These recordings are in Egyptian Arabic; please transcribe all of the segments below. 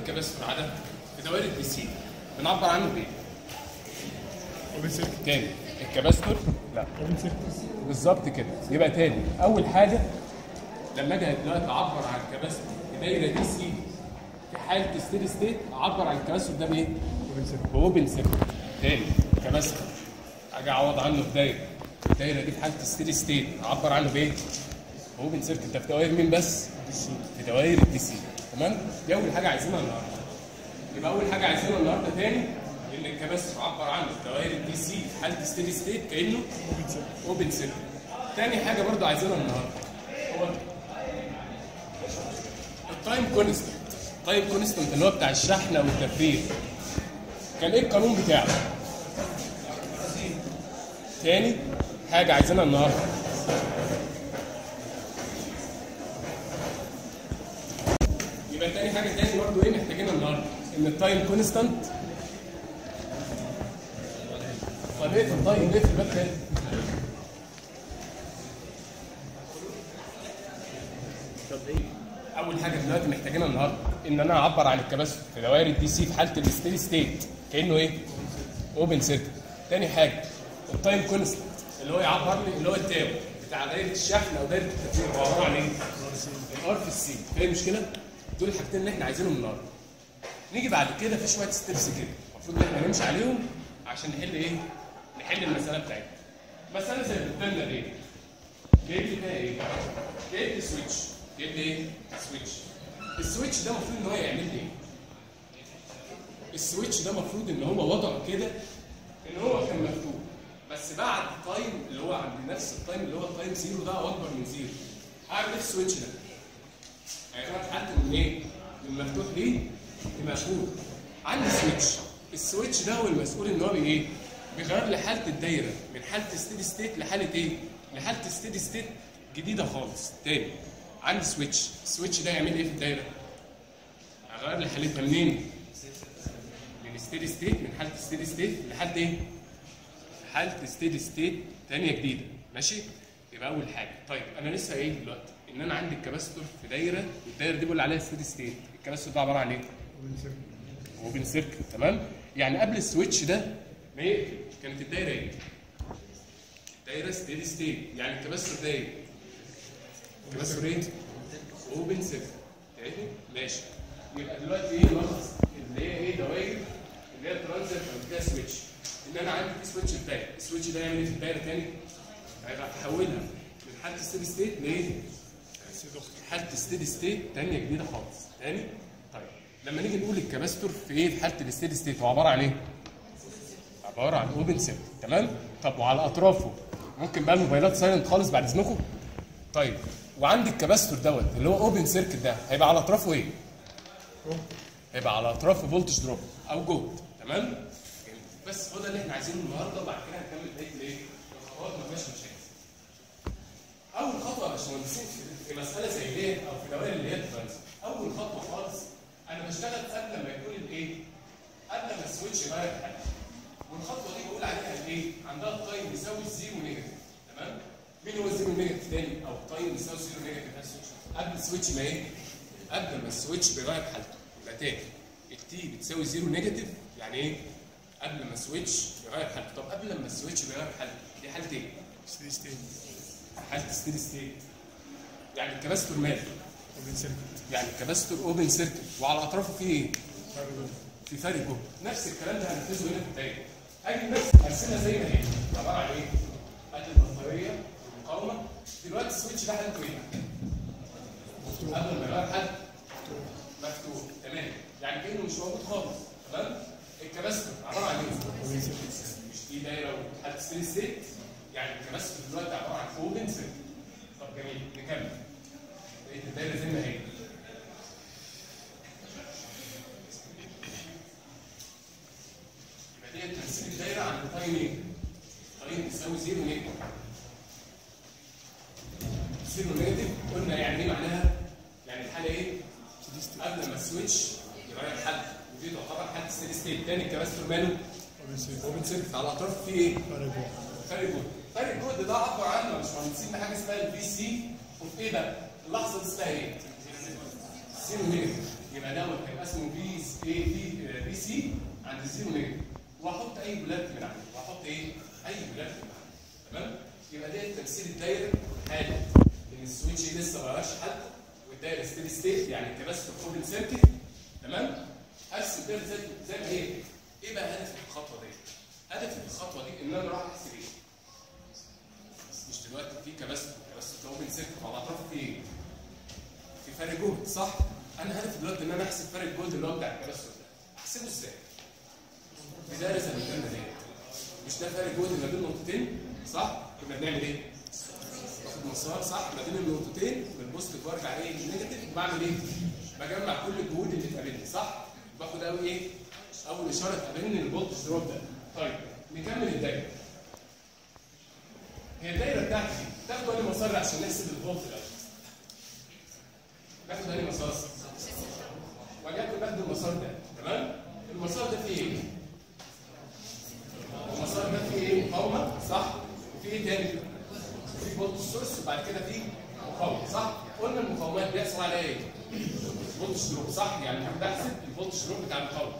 الكباستور عدد في دوائر الدي سي بنعبر عنه بايه؟ اوبن سيركت تاني الكباستور لا اوبن سيركت بالظبط كده يبقى تاني اول حاجه لما اجي دلوقتي اعبر عن الكباستور في دايره دي سي في حاله ستيدي ستيت اعبر عن الكباستور ده بايه؟ اوبن سيركت باوبن سيركت تاني كباستور اجي اعوض عنه في دايره الدايره دي في حاله ستيدي ستيت اعبر عنه بايه؟ اوبن سيركت ده في دوائر مين بس؟ في دوائر الدي سي تمام؟ دي اول حاجه عايزينها النهارده يبقى اول حاجه عايزينها النهارده تاني ان الكباستور عبر عنه في دوائر الدي سي في حاله ستيدي ستيت كانه اوبن سيركت اوبن سيركت تاني حاجه برضو عايزينها النهارده هو التايم كونستنت التايم كونستنت اللي هو بتاع الشحنه والتفريغ كان ايه القانون بتاعه تاني حاجه عايزينها النهارده يبقى تاني حاجه تاني برضو ايه محتاجينها النهارده ان التايم كونستنت طب ايه في التايم ايه في الباب تاني اول حاجه دلوقتي محتاجينها النهارده ان انا اعبر عن الكباستور في دوائر الدي سي في حاله الستيدي ستيت كانه ايه اوبن سيركت تاني حاجه التايم كونستنت اللي هو يعبر لي اللي هو التاو بتاع دايره الشحن او دايره التفريغ هو عباره عن ايه الار في السي فاهم المشكله دول الحاجتين اللي احنا عايزينهم النهارده نيجي بعد كده في شويه ستيبس كده المفروض ان احنا نمشي عليهم عشان نحل ايه نحل المساله بتاعتنا مساله زي اللي قدامنا دي جايب لي فيها ايه جايب لي سويتش جايب لي ايه سويتش السويتش ده المفروض ان هو يعمل لي ايه السويتش ده المفروض ان هو وضعه كده ان هو كان مفتوح بس بعد تايم اللي هو عند نفس التايم اللي هو التايم زيرو ده او اكبر من زيرو هعمل ايه في السويتش ده؟ يعني انا اتحلت من ايه؟ من مفتوح ليه؟ لمقفول عندي سويتش السويتش ده هو المسؤول ان هو بي ايه؟ بيغير لي حاله الدايره من حاله ستيدي ستيت لحاله ايه؟ لحاله ستيدي ستيت جديده خالص تاني عندي سويتش السويتش ده يعمل ايه في الدايره؟ هغير لي حالتها منين؟ من ستيدي ستيت من حاله ستيدي ستيت لحد ايه؟ حاله ستيدي ستيت ثانيه جديده ماشي؟ يبقى اول حاجه طيب انا لسه قايل دلوقتي ان انا عندي الكباستور في دايره والدايره دي بقول عليها ستيدي ستيت الكباستور ده عباره عن ايه؟ اوبن سيركت اوبن سيركت تمام يعني قبل السويتش ده ما يقفل كانت الدايره ايه؟ الدايره ستيدي ستيت يعني الكباستور ده ايه؟ الكباستور ايه؟ اوبن سيركت تاني ماشي يبقى دلوقتي ايه نلخص اللي هي ايه دوائر اللي هي ترانزيت او فيها سويتش ان انا عندي في سويتش في دايره السويتش ده يعمل ايه في الدايره تاني؟ هيبقى احولها من حاله ستيدي ستيت لايه؟ حاله ستيدي ستيت ثانيه جديده خالص تاني طيب لما نيجي نقول الكباستور في ايه في حاله الستيدي ستيت هو عباره عن ايه عباره عن اوبن سيركت تمام طب وعلى اطرافه ممكن بقى الموبايلات سايلنت خالص بعد اذنكم طيب وعندي الكباستور دوت اللي هو اوبن سيركت ده هيبقى على اطرافه ايه هيبقى على اطرافه فولتج دروب او جهد تمام جميل. بس هو ده اللي احنا عايزينه النهارده وبعد كده هنكمل بقيه الايه الخطوات ما فيهاش مشاكل اول خطوه يا باشمهندسين في- في مساله زي دي او في دوائر اللي هي الترانزيت اول خطوه خالص انا بشتغل قبل ما يكون الايه قبل ما السويتش يغير حاجه والخطوه دي بقول عليها الايه عندها التايم يساوي الزيرو نيجاتيف تمام مين هو الزيرو نيجاتيف تاني او التايم يساوي زيرو نيجاتيف قبل السويتش ما ايه قبل ما السويتش بيغير حالته يبقى تاني التي بتساوي زيرو نيجاتيف يعني ايه قبل ما السويتش يغير حالته طب قبل ما السويتش بيغير حالته دي حالة ايه ستيدي ستيت حاله ستيدي ستيت يعني الكباستور مال اوبن سيركت يعني الكباستور اوبن سيركت وعلى اطرافه فيه ايه؟ فرق جهد في فرق جهد نفس الكلام ده هنفذه هنا في الدايره اجي نفس ارسمها زي ما هي عباره عن ايه؟ ادي البطاريه المقاومه دلوقتي السويتش ده حالته ايه؟ مفتوح قبل ما يغير حالته مفتوح تمام يعني كانه مش موجود خالص تمام؟ الكباستور عباره عن ايه؟ اوبن سيركت مش دي دايره وحاله ستيدي ستيت يعني الكباستور دلوقتي عباره عن اوبن سيركت طب جميل نكمل بقيه الدايره زي ما هي يبقى دي ترسيم الدايره عن التايم ايه؟ تايم يساوي زيرو نيجاتيف زيرو نيجاتيف قلنا يعني ايه معناها؟ يعني الحاله ايه؟ قبل ما السويتش يغير حالته ودي تعتبر حاله ستيدي ستيت تاني الكباستور ماله اوبن سيركت اوبن سيركت على الاطراف فيه ايه؟ فرق جهد فرق جهد فرق الجهد ده عبر عنه يا باشمهندسين بحاجه اسمها الفي سي وفي ايه بقى؟ اللحظه دي اسمها ايه؟ زيرو نيجاتيف يبقى دوت هيبقى اسمه في اي في بي سي عند الزيرو نيجاتيف واحط اي بلاد من عنده واحط ايه؟ اي بلاد من عنده تمام؟ يبقى ده تمثيل الدايره حاله ان السويتش لسه ما غيرش حالته والدايره ستيدي ستيت يعني الكباستور اوبن سيركت تمام؟ ارسم كده زي زي ما هي ايه بقى هدفي في الخطوه دي؟ هدفي في الخطوه دي ان انا راح احسب ايه؟ مش دلوقتي في كباستور كباستور اوبن سيركت على اطرافه في ايه؟ في فرق جهد صح؟ انا هدفي دلوقتي ان انا احسب فرق الجهد اللي هو بتاع الكباستور ده احسبه ازاي؟ بدايه زي ما قلنا دي مش ده فرق جهد ما بين نقطتين صح؟ كنا بنعمل ايه؟ باخد مسار صح ما بين النقطتين بالبوزيتيف وارجع ايه للنيجاتيف وبعمل ايه؟ بجمع كل الجهود اللي اتقابلت صح؟ باخد اول ايه؟ اول اشاره تقابلني الفولتج دروب ده طيب نكمل الدايره هي الدايره بتاعتي دي تاخد انهي مسار عشان نحسب الفولت الاول ناخد انهي مسار وليكن ناخد المسار ده تمام المسار ده فيه ايه المسار ده فيه ايه مقاومه صح وفيه ايه تاني في فولت سورس وبعد كده في مقاومه صح قلنا المقاومات بيحصل عليها ايه فولتج دروب صح يعني انا بحسب الفولتج دروب بتاع المقاومه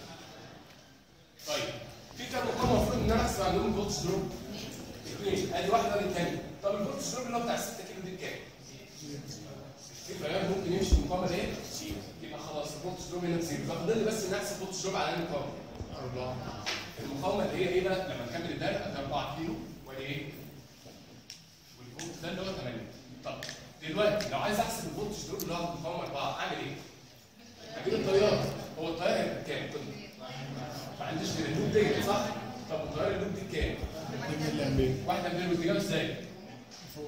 طيب في كام مقاومه المفروض ان انا احسب عندهم فولتج دروب اثنين ادي واحده ادي الثانيه طب الفولتج دروب اللي هو بتاع 6 كيلو دي بكام في تيار ممكن يمشي المقاومه دي يبقى خلاص الفولتج دروب هنا بزيرو فاضل لي بس ان احسب الفولتج دروب على المقاومه أربعة المقاومه اللي هي ايه بقى لما نكمل الدايره ادي 4 كيلو وادي ايه والفولت ده اللي هو 8 طب دلوقتي لو عايز احسب الفولتج دروب اللي هو المقاومه 4 اعمل ايه؟ اجيب التيار هو التيار هيبقى بكام؟ ما عنديش غير اللوب دي صح؟ طب التيار اللوب دي بكام؟ 2 ملي أمبير واحده من الاتجاه ازاي؟ فوق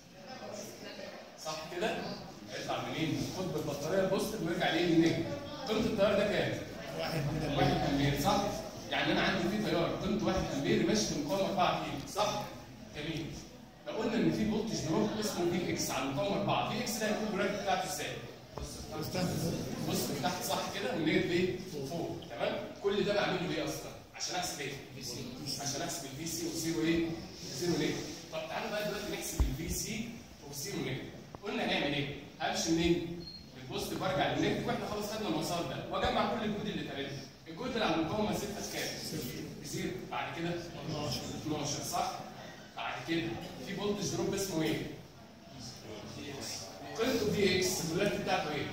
صح كده؟ هيطلع منين؟ خد بالبطاريه البوزيتيف ويرجع ليه للنجم قيمه التيار ده كام؟ 1 ملي أمبير واحد امبير صح؟ يعني انا عندي في تيار قيمته 1 امبير ماشي بمقاومه 4 كيلو صح؟ جميل لو قلنا ان في فولتج دروب اسمه في اكس على المقاومه 4 في اكس ده هيكون الجراف بتاعته ازاي؟ بص من تحت صح كده والنيجاتيف ايه؟ فوق تمام؟ كل ده بعمله ليه اصلا؟ عشان احسب ايه؟ عشان احسب الفي سي وزيرو ايه؟ زيرو نيجاتيف طب تعالوا بقى دلوقتي نحسب الفي سي وزيرو نيجاتيف قلنا هنعمل ايه؟ همشي منين؟ البوزيتيف وارجع للنيجاتيف واحنا خلاص خدنا المسار ده واجمع كل الجهود اللي اتقابلت الجهد اللي على المقاومه 6 كام؟ بزيرو بعد كده 12 12 صح؟ بعد كده في فولتج دروب اسمه ايه؟ قيمته في اكس الدولار بتاعته ايه؟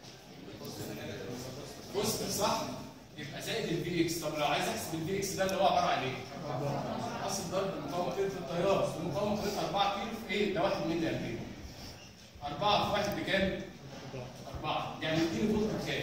بوزيتيف صح؟ يبقى زائد الفي اكس طب لو عايز احسب الفي اكس ده اللي هو عباره عن ايه؟ حاصل ضرب المقاومه قيمه التيار المقاومه قيمتها 4 كيلو في ايه؟ ده 1 ملي امبير 4 في 1 بكام؟ 4 يعني اديني فولت بكام؟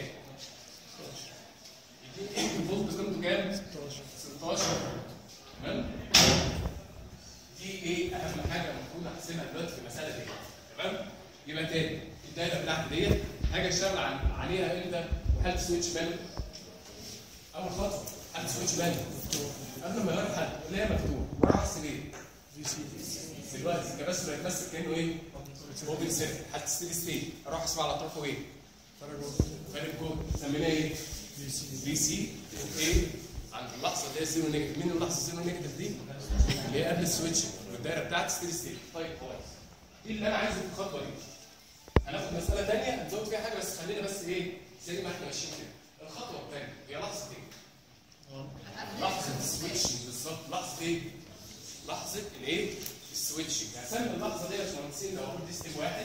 اديني فولت قيمته كام؟ 16 16 تمام دي ايه اهم حاجه المفروض احسبها دلوقتي في المساله دي تمام يبقى تاني الدايره بتاعتي ديت حاجه اشتغل عن عليها امتى هل سويتش بان اول خطوه هل سويتش بان قبل ما يغير حد اللي هي مفتوح وراح احسب ايه في سي دلوقتي الكباستور هيتمسك كانه ايه اوبن سيركت حتى ستيدي ستيت اروح احسب على اطرافه ايه فرق جهد فرق كود سميناه ايه في سي بي سي اوكي عند اللحظه اللي هي زيرو نيجاتيف مين اللحظه زيرو نيجاتيف دي؟ اللي هي قبل السويتش والدايره بتاعت ستيدي ستيت طيب كويس دي اللي انا عايزه في الخطوه دي هناخد مساله ثانيه هنزود فيها حاجه بس خلينا بس ايه زي ما احنا ماشيين كده الخطوه الثانيه هي لحظه ايه؟ لحظه السويتشنج بالظبط لحظه ايه؟ لحظه الايه؟ السويتشنج هسمي اللحظه دي يا باشمهندسين لو اقول دي ستيب واحد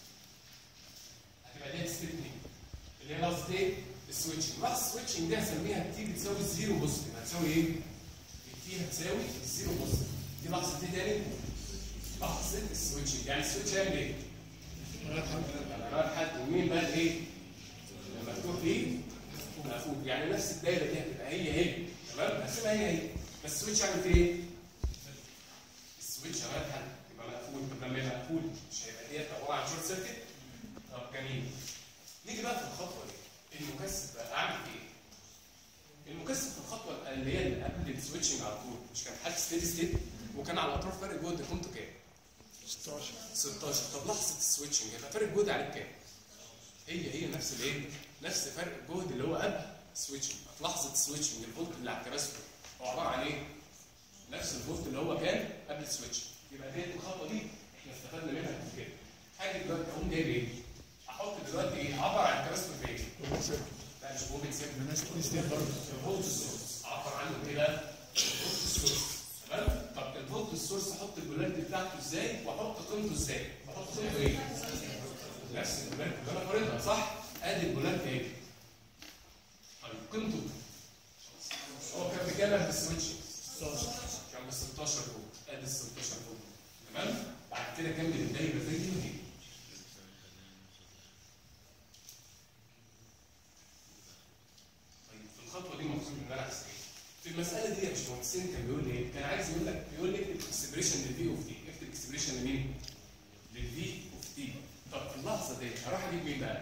هتبقى دي ستيب اثنين اللي هي لحظه ايه؟ السويتشنج لحظه السويتشنج دي هسميها تي بتساوي الزيرو بوزيتيف هتساوي ايه؟ التي هتساوي الزيرو بوزيتيف دي لحظه ايه تاني؟ لحظه السويتشنج يعني السويتش هيعمل ايه؟ لما يغير حد ومين بقى ايه؟ لما مفتوح فيه مقفول يعني نفس الدايره دي هتبقى هي هي تمام؟ هسيبها هي هي بس السويتش هيعمل فيه ايه؟ السويتش هيغير حد يبقى مقفول طب لما يبقى مقفول مش هيبقى ديت عباره عن شورت سيركت؟ طب جميل نيجي بقى في الخطوه دي المكثف بقى اعمل فيه ايه؟ المكثف في الخطوه اللي هي اللي قبل السويتشنج على طول مش كان حاجه ستيدي ستيت وكان على الاطراف فرق جهد قيمته كام؟ 16 16 طب لحظه السويتشنج هيبقى فرق جهد عليك كام؟ هي هي نفس الايه؟ نفس فرق الجهد اللي هو قبل السويتشنج في لحظه السويتشنج الفولت اللي على الكباستور هو عباره عن ايه؟ نفس الفولت اللي هو كان قبل السويتشنج يبقى ديت الخطوه دي احنا استفدنا منها كده حاجه دلوقتي اقوم جايب ايه؟ احط دلوقتي ايه اعبر عن الكباستور بايه اوبن سيركت لا مش اوبن سيركت انا ستيدي ستيت برضه الفولت سورس اعبر عنه ايه بقى الفولت سورس تمام طب الفولت سورس احط البولاريتي بتاعته ازاي واحط قيمته ازاي واحط قيمته ايه نفس البولاريتي اللي انا قارنها صح ادي البولاريتي اهي طيب قيمته هو كان بكام في السويتش 16 كان ب 16 فولت ادي ال 16 فولت تمام بعد كده كمل الدايره زي ما هي طيب في الخطوه دي المفروض ان انا احسب ايه؟ في المساله دي يا باشمهندسين كان بيقول لي ايه؟ كان عايز يقول لك بيقول لي اكتب اكسبريشن للفي اوف تي اكتب اكسبريشن لمين؟ للفي اوف تي طب في اللحظه دي هروح اجيب مين بقى؟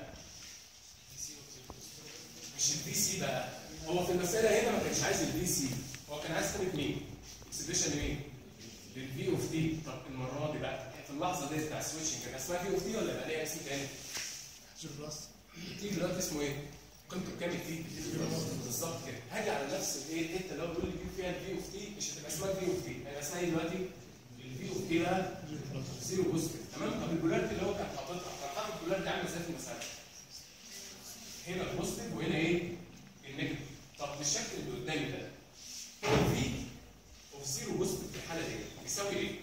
مش الفي سي بقى هو في المساله هنا ما كانش عايز الفي سي هو كان عايز قيمه مين؟ اكسبريشن لمين؟ للفي اوف تي طب المره دي بقى في اللحظه دي بتاع السويتشنج كان اسمها في اوف تي ولا بقى ليها اسم تاني؟ شوف بلس التي دلوقتي اسمه ايه؟ قيمته بكام التي؟ بالظبط كده هاجي على نفس الايه الحته اللي هو بيقول لي جيب فيها الفي اوف تي مش هتبقى اسمها في اوف تي هيبقى اسمها ايه دلوقتي؟ الفي اوف تي بقى زيرو بوزيتيف تمام طب البولاريتي اللي هو كان حاططها كان حاطط البولاريتي عامل ازاي في المساله؟ هنا البوزيتيف وهنا ايه؟ النيجاتيف طب بالشكل اللي قدامي ده الفي اوف زيرو بوزيتيف في الحاله دي بيساوي ايه؟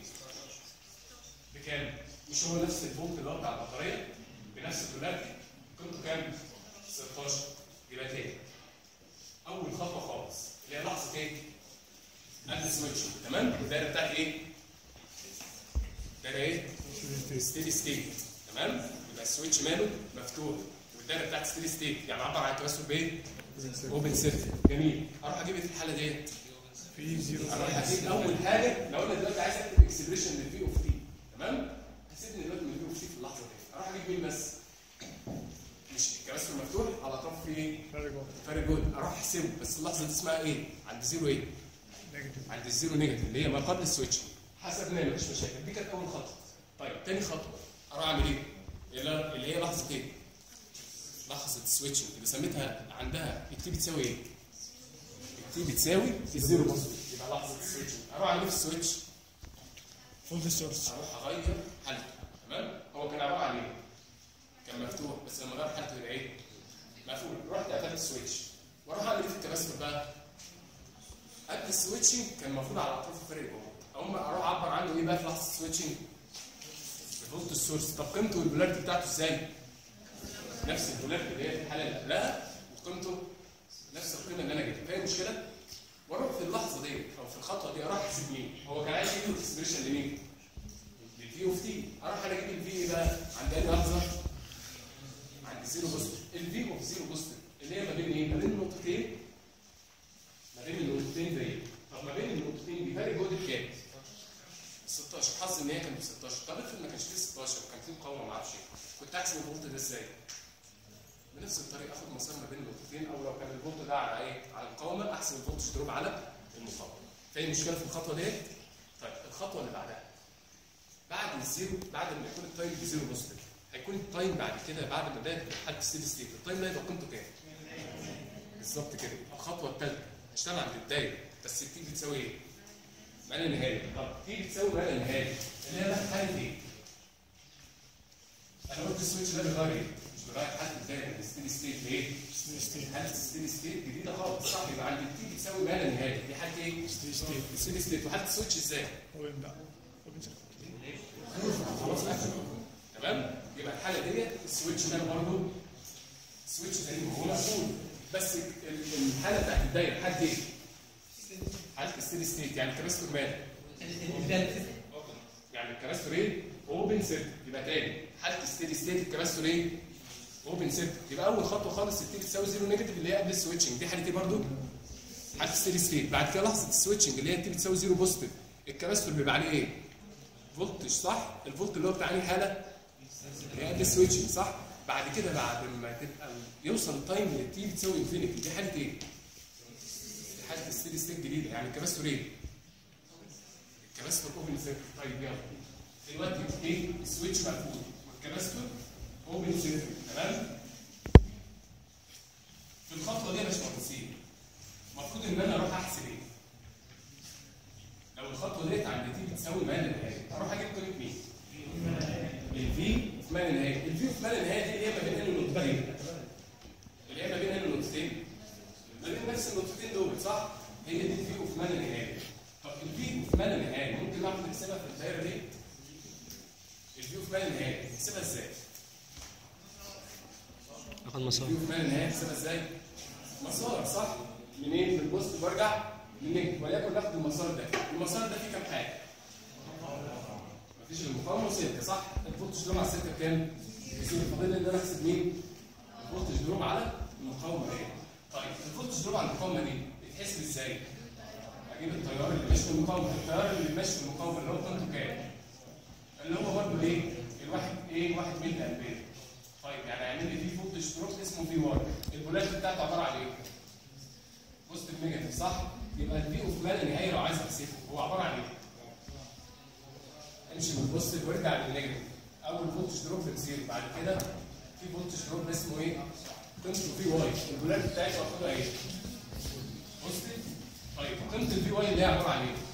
بكام؟ مش هو نفس الفولت اللي هو بتاع البطاريه بنفس البولاريتي قيمته كام؟ 16 يبقى تاني اول خطوه خالص اللي هي لحظه ايه؟ قبل السويتش تمام؟ الدايره بتاعتي ايه؟ دايره ايه؟ ستيدي ستيت تمام؟ يبقى السويتش ماله مفتوح والدايره بتاعت ستيدي ستيت يعني عبر عن التوسل بايه؟ اوبن سيركت جميل اروح اجيب إيه في الحاله ديت في زيرو اروح اجيب اول حاجه لو انا دلوقتي عايز اكتب اكسبريشن للفي اوف تي تمام؟ هسيبني دلوقتي من الفي اوف تي في اللحظه دي اروح اجيب مين بس؟ مش الكباستور مفتوح على طرف ايه؟ فارق واحد فارق جهد اروح احسبه بس اللحظه دي اسمها ايه؟ عند زيرو ايه؟ نيجاتيف عند الزيرو نيجاتيف اللي هي ما قبل السويتش حسبناه مفيش مشاكل دي كانت اول خطوه طيب تاني خطوه اروح اعمل ايه؟ اللي اللي هي لحظه ايه؟ لحظه السويتشنج اللي سميتها عندها التي بتساوي ايه؟ التي بتساوي الزيرو بوزيتيف يبقى لحظه السويتشنج اروح اعمل ايه في السويتش؟ فولت سورس اروح اغير حالته تمام؟ هو كان عباره عن ايه؟ كان مفتوح بس لما غير حالته يبقى ايه؟ مقفول رحت قفلت السويتش واروح اعمل ايه في الكباستور بقى؟ قبل السويتشنج كان المفروض على اطراف الفرق جوه اقوم اروح اعبر عنه ايه بقى في لحظه السويتشنج؟ بفولت السورس طب قيمته والبولاريتي بتاعته ازاي؟ نفس البولاريتي اللي هي في الحاله اللي قبلها وقيمته نفس القيمه اللي انا جبتها فاهم المشكله؟ واروح في اللحظه دي او في الخطوه دي اروح احسب مين؟ هو كان عايز يجيب الاكسبريشن لمين؟ للفي اوف تي اروح انا اجيب الفي ايه بقى؟ عند اي لحظه؟ عند زيرو بوزيتيف الفي اوف زيرو بوزيتيف اللي هي ما بين ايه؟ ما بين النقطتين ما بين النقطتين دي طب ما بين النقطتين دي فرق جهد بكام؟ 16 حظ ان هي كانت ب 16 طب افرض ما كانش فيه 16 وكان فيه مقاومه ما اعرفش ايه كنت احسب الفولت ده ازاي؟ بنفس الطريقه اخد مسار ما بين النقطتين او لو كان الفولت ده على ايه؟ على المقاومه احسب الفولت دروب على المقاومه فاهم المشكله في الخطوه ديت؟ طيب الخطوه اللي بعدها بعد الزيرو بعد ما يكون التايم بزيرو بوزيتيف هيكون التايم بعد كده بعد ما ده حاله ستيدي ستيت التايم ده يبقى قيمته كام؟ بالظبط كده الخطوه الثالثه هشتغل عند الدايره بس التي بتساوي ايه؟ ما لا نهايه طب تي بتساوي ما لا نهايه اللي هي بقى حاله ايه؟ انا قلت السويتش ده بيغير ايه؟ مش بيغير حاله الدايره الستيدي ستيت ليه؟ ستيدي ستيت حاله الستيدي ستيت جديده خالص صح يبقى عند التي بتساوي ما لا نهايه دي حاله ايه؟ ستيدي ستيت الستيدي ستيت وحاله السويتش ازاي؟ اوبن بقى اوبن سيركت خلاص قفل تمام يبقى الحاله ديت السويتش ده برضه السويتش زي ما هو مقفول بس ال- الحاله بتاعت الدايره حاله ايه؟ حاله الستيدي ستيت يعني الكباستور مال يعني الكباستور ايه؟ اوبن سيركت يبقى تاني حاله الستيدي ستيت الكباستور ايه؟ اوبن سيركت يبقى اول خطوه خالص التي بتساوي زيرو نيجاتيف اللي هي قبل السويتشنج دي حاله ايه برضه؟ حاله الستيدي ستيت بعد كده لحظه السويتشنج اللي هي التي بتساوي زيرو بوزيتيف الكباستور بيبقى عليه ايه؟ فولتج صح؟ الفولت اللي هو بتاع انهي حاله؟ اللي هي قبل السويتشنج صح؟ بعد كده بعد ما تبقى يوصل التايم اللي التي بتساوي انفينيتي دي حاله ايه؟ دي حاله الستيدي ستيت جديده يعني الكباستور ايه؟ الكباستور اوبن سيركت طيب يلا دلوقتي ايه؟ السويتش مقفول والكباستور اوبن سيركت تمام؟ في الخطوه دي يا باشمهندسين المفروض ان انا اروح احسب ايه؟ لو الخطوه ديت عند تي بتساوي ما لا نهايه اروح اجيب قيمه مين؟ الفي اوف ما لا نهايه الفي اوف ما لا نهايه دي اللي هي ما بين ان النقطتين اللي هي ما بين ان النقطتين ما بين نفس النقطتين دول صح هي دي الفي اوف ما لا نهايه طب الفي اوف ما لا نهايه ممكن نعرف نحسبها في الدايره دي الفي اوف ما لا نهايه نحسبها ازاي اخد مسار الفي اوف ما لا نهايه نحسبها ازاي مسار صح منين من البوست وارجع للنجم وليكن ناخد المسار ده المسار ده فيه كام حاجه مفيش المقاومه وسلكه صح الفولتج دروب على السلكه بكام يصير فاضل لي ان انا احسب مين الفولتج دروب على المقاومه دي طيب الفولتج دروب على المقاومه دي بيتحسب ازاي اجيب التيار اللي ماشي في المقاومه التيار اللي ماشي في المقاومه اللي هو قيمته كام اللي هو برضه ايه الواحد ايه 1 ملي امبير طيب يعني هيعمل لي فيه فولتج دروب اسمه في 1 البولاريتي بتاعته عباره عن ايه بوزيتيف نيجاتيف صح يبقى الفي اوف لا نهائي لو عايز احسبه هو عباره عن ايه امشي من البوزيتيف وارجع للنيجاتيف اول فولتج دروب بزيرو بعد كده في فولتج دروب اسمه ايه قيمته في واي البولاريتي بتاعته واخدها ايه بوزيتيف طيب قيمه الفي واي اللي هي عباره عن ايه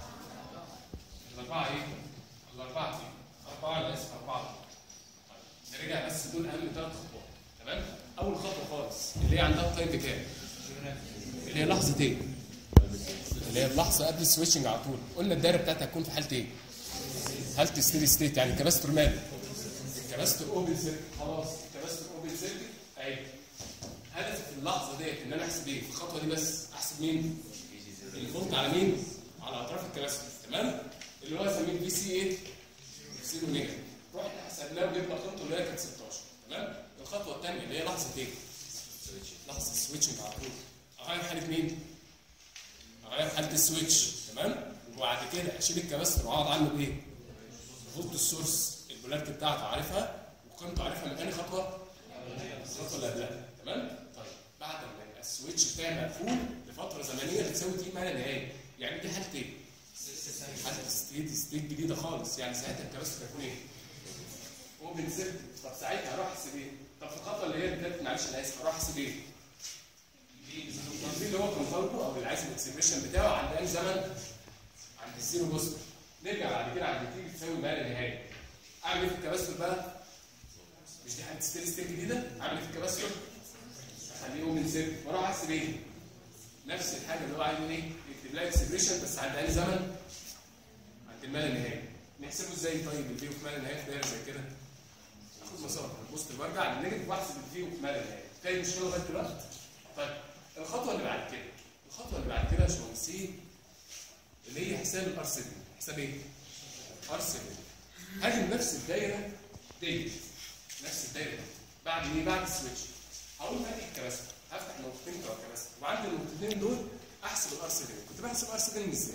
الاربعه ايه الاربعه دي اربعه انا اسف اربعه طيب نرجع بس دول اهم ثلاث خطوات تمام اول خطوه خالص اللي هي عندها تايم بكام اللي هي لحظه ايه اللي هي اللحظه قبل السويتشنج على طول قلنا الدايره بتاعتها هتكون في حاله ايه حاله ستيدي ستيت يعني الكباستور مال الكباستور اوبن سيركت خلاص الكباستور اوبن سيركت اهي هدفي في اللحظه ديت ان انا احسب ايه في الخطوه دي بس احسب مين الفولت على مين على اطراف الكباستور تمام اللي هو سميه في سي 8 زيرو نيجاتيف رحنا حسبناه وجبنا قيمته اللي هي كانت 16 تمام الخطوه الثانيه اللي هي لحظه ايه لحظه السويتشنج على طول اغير حاله مين اغير حاله السويتش تمام وبعد كده اشيل الكباستور واقعد عنه بايه فولت السورس البولاريتي بتاعته عارفها وقيمته عارفها من ثاني خطوه الخطوه اللي قبلها تمام طيب بعد ما يبقى السويتش بتاعي مقفول لفتره زمنيه بتساوي تي ما لا نهايه يعني دي حاله ايه؟ حاله ستيت ستيت جديده خالص يعني ساعتها الكباستور هيكون ايه؟ اوبن سيركت طب ساعتها هروح احسب ايه؟ طب في الخطوه اللي هي اللي معلش انا اسف هروح احسب ايه؟ التنظيم اللي هو كان طالبه او اللي عايز الاكسبريشن بتاعه عند اي زمن عند الزيرو بوزيتيف نرجع بعد كده عند تي بتساوي ما لا نهايه اعمل ايه في الكباستور بقى؟ مش دي حاله ستيل ستيل جديده اعمل ايه في الكباستور؟ اخليه اوبن سيركت واروح احسب ايه؟ نفس الحاجه اللي هو عايز ايه؟ يكتب لها اكسبريشن بس عند اي زمن عند الما لا نهايه نحسبه ازاي طيب الفي اوف ما لا نهايه في دايره زي كده؟ اخد مسار بوست برجع للنيجاتيف واحسب الفي اوف ما لا نهايه فاهم المشكله لغايه دلوقتي؟ طيب الخطوه اللي بعد كده الخطوه اللي بعد كده يا باشمهندسين اللي هي حساب الار 7 حساب ايه؟ ار 7 هاجي بنفس الدايره دي نفس الدايره دي بعد ايه؟ بعد السويتش هقول هاتي الكباسيتور هفتح نقطتين بتوع الكباسيتور وعند النقطتين دول احسب الار 7 كنت بحسب ار 7 ازاي؟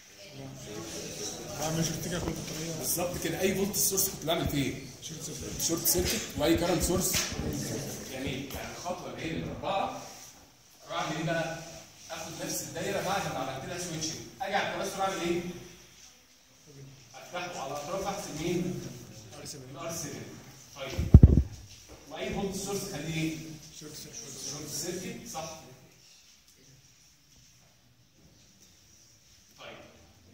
بعمل شفت كده كنت بطريقه بالظبط كده اي فولت سورس كنت بعمل فيه ايه؟ شفت صفر شورت سيركت واي كارنت سورس جميل يعني الخطوه اللي هي الاربعه اعمل ايه بقى؟ اخد نفس الدايره بعد ما عملت لها سويتشنج اجي على الكباستور اعمل ايه؟ افتحه على الاطراف احسب مين؟ ار 7 الار 7 طيب واي فولت سورس خليه ايه؟ شفت صفر شورت سيركت صح طيب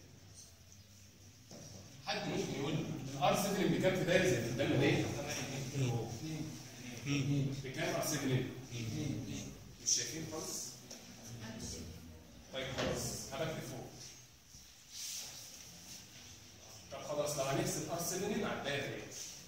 حد ممكن يقول الار 7 بكام في دايره زي اللي قدامنا دي؟ بكام ار 7 مش شايفين خالص؟ طيب خلاص هبكتب فوق طب خلاص لو هنحسب ار 7 مع الدايره دي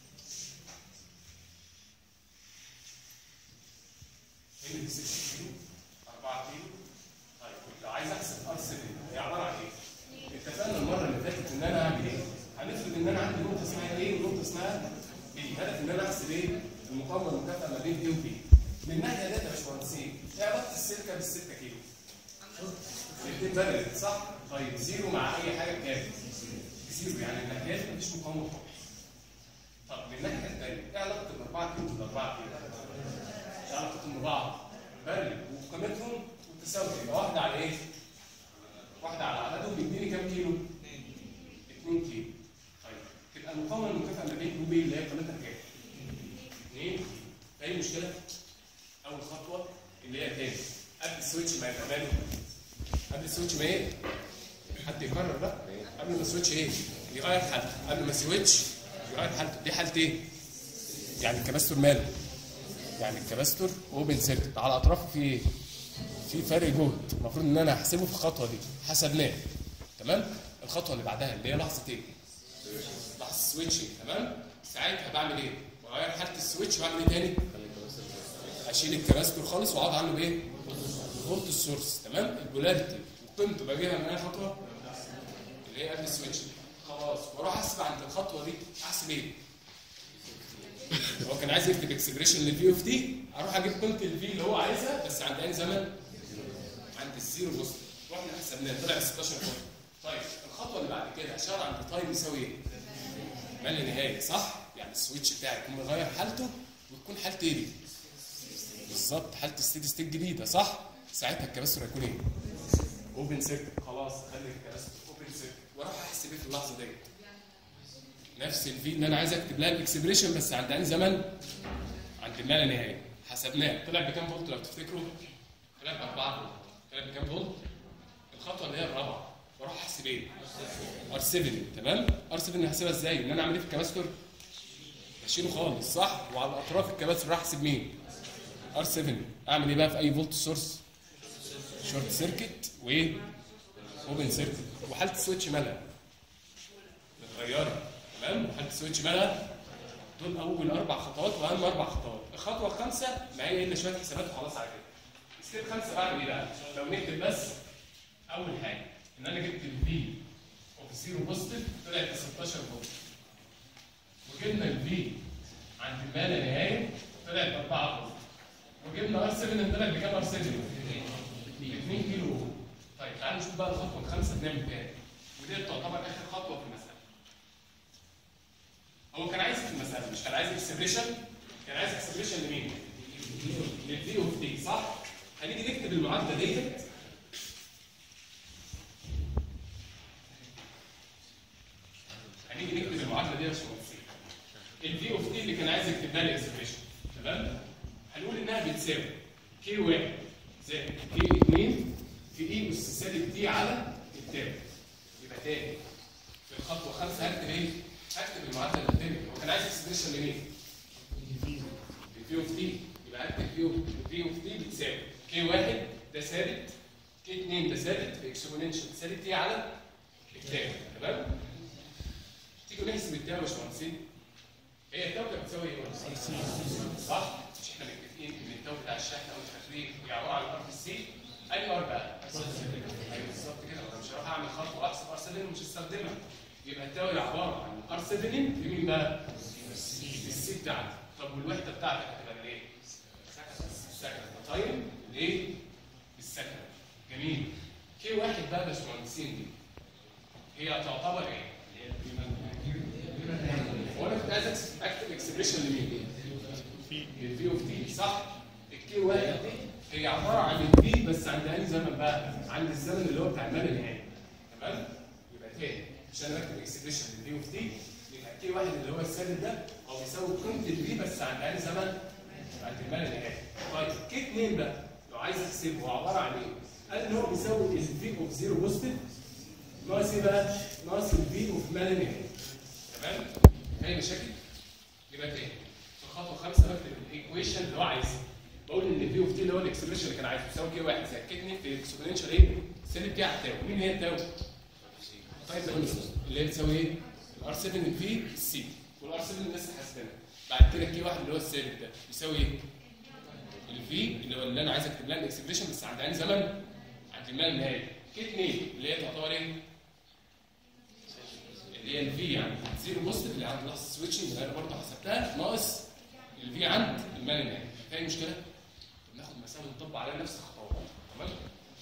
هنا دي 6 كيلو 4 كيلو طيب لو عايز احسب ار 7 هي عباره عن ايه؟ اتفقنا المره اللي فاتت ان انا هعمل ايه؟ هنفرض ان انا عندي نقطه اسمها ايه ونقطه اسمها بي هدف ان انا احسب ايه؟ المقاومه المكافئه ما بين ايه وبي من الناحيه ديت يا باشمهندسين ايه علاقه السلكه بال 6 كيلو؟ الاثنين بارد صح؟ طيب زيرو مع اي حاجه بكام؟ زيرو يعني الناحيات مفيش مقاومه خالص طب من الناحيه الثانيه ايه علاقه الاربعه كيلو بالاربعه كيلو؟ ايه علاقتهم ببعض؟ بارد وقيمتهم متساويه يبقى واحده على ايه؟ واحده على عددهم بيديني كام كيلو؟ 2 كيلو طيب تبقى المقاومه المكافئه ما بين وبين اللي هي قيمتها كام؟ 2 فاهم المشكله؟ اول خطوه اللي هي تاني قبل السويتش ما يبقى ماله قبل السويتش ما ايه؟ حد يكرر بقى قبل ما السويتش ايه؟ يغير حالته قبل ما السويتش يغير حالته دي حالة ايه؟ يعني الكباستور ماله يعني الكباستور اوبن سيركت على اطرافه في ايه في فرق جهد المفروض ان انا احسبه في الخطوه دي حسبناه تمام الخطوه اللي بعدها اللي هي لحظه ايه لحظه سويتشنج تمام ساعتها بعمل ايه بغير حاله السويتش واعمل ايه تاني اشيل الكباستور خالص واقعد عنه بايه فولت السورس تمام البولاريتي وقيمته بجيبها من اي خطوه اللي هي قبل السويتش خلاص واروح احسب عند الخطوه دي احسب ايه هو كان عايز يكتب اكسبريشن للفي اوف تي اروح اجيب قيمه الفي اللي هو عايزها بس عند اي زمن عند الزيرو بوست واحنا حسبناه طلع 16 فولت طيب الخطوه اللي بعد كده اشار عند تايم يساوي ايه؟ ما لا نهايه صح؟ يعني السويتش بتاعي يكون مغير حالته وتكون حالته ايه دي؟ بالظبط حاله ستيدي ستيت جديده صح؟ ساعتها الكباستور هيكون ايه؟ اوبن سيركت خلاص خلي الكباستور اوبن سيركت واروح احسب ايه في اللحظه ديت؟ نفس الفي اللي انا عايز اكتب لها الاكسبريشن بس عند انهي زمن؟ عند ما لا نهايه حسبناه طلع بكام فولت لو تفتكروا؟ طلع ب 4 فولت طلع بكام فولت؟ الخطوه اللي هي الرابعه واروح احسب ايه؟ ار 7 تمام؟ ار 7 هحسبها ازاي؟ ان انا اعمل ايه في الكباستور؟ اشيله خالص صح؟ وعلى اطراف الكباستور راح احسب مين؟ ار 7 اعمل ايه بقى في اي فولت سورس؟ شورت سيركت وايه؟ اوبن سيركت وحاله السويتش مالها؟ متغيره تمام؟ وحاله السويتش مالها؟ دول اول اربع خطوات واهم اربع خطوات الخطوه الخامسه ما هي الا شويه حسابات وخلاص على كده ستيب خمسه بعمل ايه بقى؟ لو نكتب بس اول حاجه ان انا جبت الفي اوف زيرو بوزيتيف طلعت 16 فولت وجبنا الفي عند ما لا نهايه طلعت 4 فولت وجبنا ار 7 طلعت بكام ار 7؟ 2 كيلو فولت طيب تعالوا نشوف بقى الخطوه الخامسه بنعمل فيها ايه ودي تعتبر اخر خطوه في المساله هو كان عايز في المساله مش كان عايز اكسبريشن كان عايز اكسبريشن لمين؟ للفي اوف تي صح؟ هنيجي نكتب المعادله ديت هنيجي نكتب المعادله دي يا باشمهندس الفي اوف تي اللي كان عايز يكتب لها الاكسبريشن تمام؟ هنقول انها بتساوي كي 1 زائد كي 2 في اي اس سالب تي على التاو يبقى تاني في الخطوه خمسه هكتب ايه؟ هكتب المعادله اللي قدامي هو كان عايز اكسبريشن لمين؟ الفي اوف تي يبقى هكتب في اوف في اوف تي بتساوي كي 1 ده ثابت كي 2 ده ثابت في اكسبوننشال سالب تي على التاو تمام؟ تيجوا نحسب التاو يا باشمهندسين هي التاو كانت بتساوي ايه؟ صح؟ مش احنا متفقين ان التاو بتاع الشحن او التفريغ هي عباره عن ار في السي اي ار بقى؟ ايوه بالظبط كده انا مش هروح اعمل خطوه احسب ار 7 ومش هستخدمها يبقى التاو هي عباره عن ار 7 لمين بقى؟ السي بتاعتي طب والوحده بتاعتك هتبقى ايه؟ السكن تايم ليه؟ السكن جميل كي واحد بقى يا باشمهندسين دي هي تعتبر ايه؟ هو انا كنت عايز أكس- اكتب اكسبريشن لمين؟ للفي اوف تي صح؟ الكي واحد دي هي عباره عن الفي بس عند انهي زمن بقى؟ عند الزمن اللي هو بتاع المال النهائي تمام؟ يبقى تاني عشان انا اكتب اكسبريشن للفي اوف تي يبقى الكي واحد اللي هو الثابت ده هو بيساوي قيمه الفي بس عند انهي زمن؟ عند المال النهائي طيب كي 2 بقى لو عايز احسبه هو عباره عن ايه؟ قال ان هو بيساوي الفي اوف زيرو بوزيتيف ناقص ايه بقى؟ ناقص الفي اوف مال النهائي تمام؟ اي مشاكل؟ يبقى تاني في الخطوه الخامسه بكتب الايكويشن اللي هو عايزها بقول ان الفي اوف تي اللي هو الاكسبريشن اللي كان عايزه يساوي كي 1 زائد كي 2 في الاكسبرينشال ايه؟ سالب كي على التاو مين هي التاو؟ طيب ده اللي هي بتساوي ايه؟ الار 7 في السي والار 7 الناس حاسبينها بعد كده كي 1 اللي هو السالب ده يساوي ايه؟ الفي اللي هو اللي انا عايز اكتب لها الاكسبريشن بس عند انهي زمن؟ عند المال النهائي كي 2 اللي هي تعتبر ايه؟ اللي هي الفي عند زيرو بوزيتيف اللي عند لحظه سويتشنج اللي انا برضه حسبتها ناقص الفي عند المال النهائي في اي مشكله؟ بناخد مسافه نطبق عليها نفس الخطوات تمام؟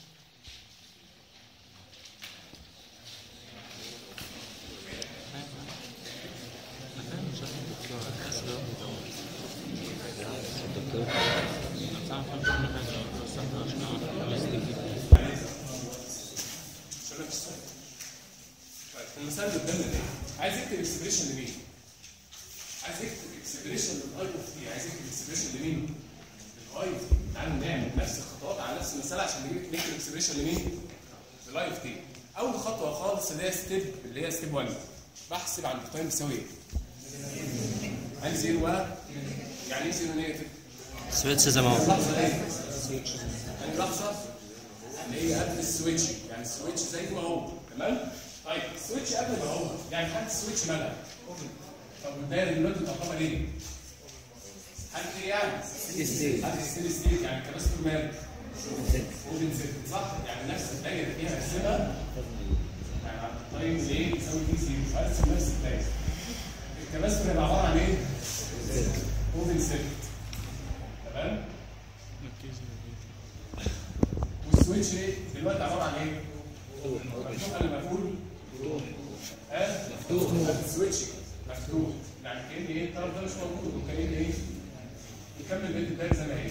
شغال في السؤال. طيب المسألة اللي قدامنا دي عايز يكتب اكسبريشن لمين؟ عايز يكتب اكسبريشن للاي اوف تي عايز يكتب اكسبريشن لمين؟ للاي اوف تي تعالوا نعمل نفس الخطوات على نفس المسألة عشان نجيب نكتب اكسبريشن لمين؟ للاي اوف تي أول خطوة خالص اللي هي ستيب اللي هي ستيب 1 بحسب عند التايم بيساوي ايه؟ عندي زيرو يعني ايه زيرو نيجاتيف؟ سويتش زي ما هو اللحظه ايه؟ يعني لحظه اللي هي قبل السويتش يعني السويتش زي ما هو تمام؟ طيب السويتش قبل ما هو يعني حالة السويتش مالها؟ طب والدايره دلوقتي تعتبر ايه؟ حالة ايه يعني؟ حالة ستيل ستيت يعني الكباستور ماله؟ اوبن سيت صح؟ يعني نفس الدايره دي هرسمها يعني على التايم ايه يساوي دي زيرو هرسم نفس الدايره الكباستور هيبقى عباره عن ايه؟ اوبن سيت تمام؟ والسويتش ايه؟ دلوقتي عباره عن ايه؟ مفتوح ولا مقفول؟ ها؟ مفتوح السويتش مفتوح يعني كان ايه؟ الطرف ده مش موجود وكان ايه؟ يكمل بيت الدايره زي ما هي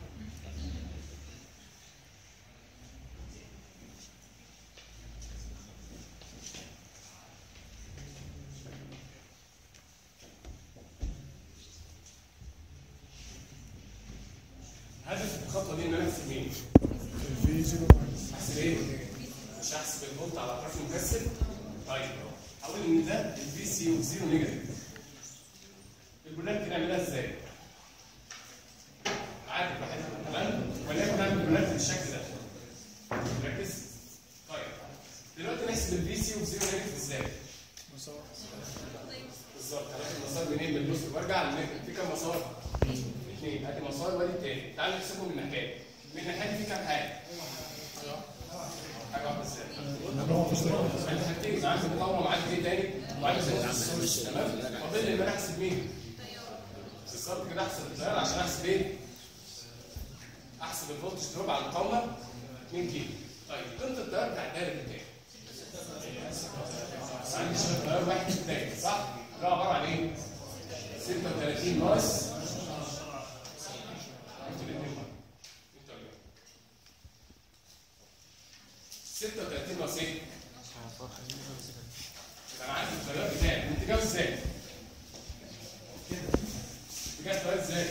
هدف الخطوه دي ان انا احسب مين؟ في زيرو احسب ايه؟ مش هحسب الفولت على اطراف المكثف طيب هقول ان ده الفي سي وزيرو نيجاتيف البولات نعملها ازاي؟ عادي براحتنا تمام؟ ولكن نعمل البولات بالشكل ده ركز طيب دلوقتي نحسب الفي سي وزيرو نيجاتيف ازاي؟ مسار بالظبط هناخد مسار منين من النص وارجع للنجم في كام مسار؟ اثنين ادي مسار وادي التاني تعالوا نحسبهم من ناحيه من ناحيه في كام حاجه؟ حاجه واحده ازاي؟ عندي حاجتين عندي مقاومه وعندي ايه تاني؟ وعندي زي السويتش تمام؟ فاضل لي ان انا احسب مين؟ بالظبط كده احسب التيار عشان احسب ايه؟ احسب الفولتج دروب على المقاومه 2 كيلو طيب قيمه التيار بتاع الدايره دي كام؟ عندي شغل تيار واحد في الدايره صح؟ ده عباره عن ايه؟ 36 ناقص انتوا الاثنين بقى. انتوا اللي- 36 ناقص ايه؟ يبقى انا عندي التيار بتاعي الاتجاه ازاي؟ اتجاه التيار ازاي؟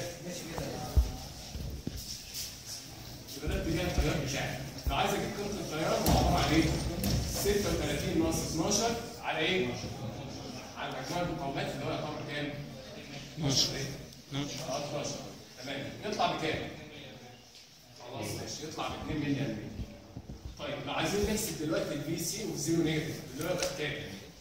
يبقى ده اتجاه التيار بتاعي لو عايز اجيب قيمه التيار هو عباره عن ايه؟ 36 ناقص 12 على ايه؟ على مجموع المقاومات اللي هو يعتبر كام؟ 12 اه 12 تمام يطلع بكام؟ خلاص ماشي يطلع ب 2 ملي امبير طيب لو عايزين نحسب دلوقتي الفي سي وزيرو نيجاتيف اللي هو بقى كام؟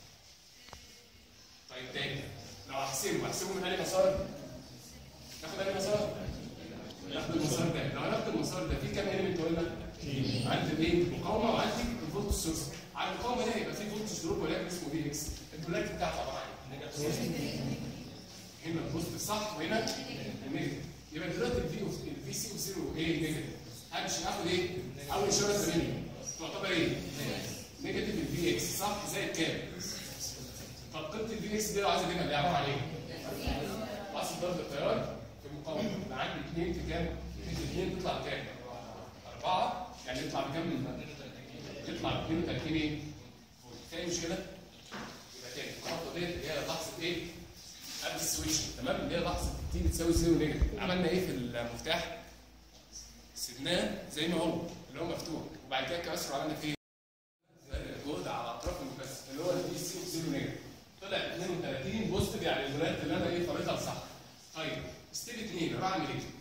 طيب تاني لو هحسبه هحسبه من انهي مسار؟ ناخد انهي مسار؟ ناخد المسار ده لو هناخد المسار ده في كام اليمنت قلنا؟ عندي الايه؟ مقاومه وعندي الفولت سورس على المقاومه دي هيبقى في فولتج دروب ولكن اسمه في اكس البولات بتاعته عباره عن ايه؟ هنا البوزيتيف صح وهنا النيجاتيف يبقى دلوقتي الفي الفي سي وزيرو ايه نيجاتيف همشي هاخد ايه؟ اول اشاره زميلي تعتبر ايه؟ نيجاتيف الفي اكس صح زائد كام؟ طب قيمه الفي اكس دي لو عايز اجيبها اللي عباره عن ايه؟ اصل ضرب التيار في المقاومه يبقى عندي 2 في كام؟ في 2 تطلع بكام؟ 4 يعني يطلع بكام؟ يطلع ب 32 ايه؟ في اي مشكله؟ يبقى تاني الخطوه ديت اللي هي لحظه ايه؟ قبل السويتش تمام اللي هي لحظه تي بتساوي زيرو نيجاتيف عملنا ايه في المفتاح؟ سيبناه زي ما هو اللي هو مفتوح وبعد كده الكباسور عملنا فيه جهد على اطراف المكثف اللي هو الدي سي وزيرو نيجاتيف طلع 32 بوزيتيف يعني الولايات اللي انا ايه فريتها صح طيب ستيب 2 اروح اعمل ايه؟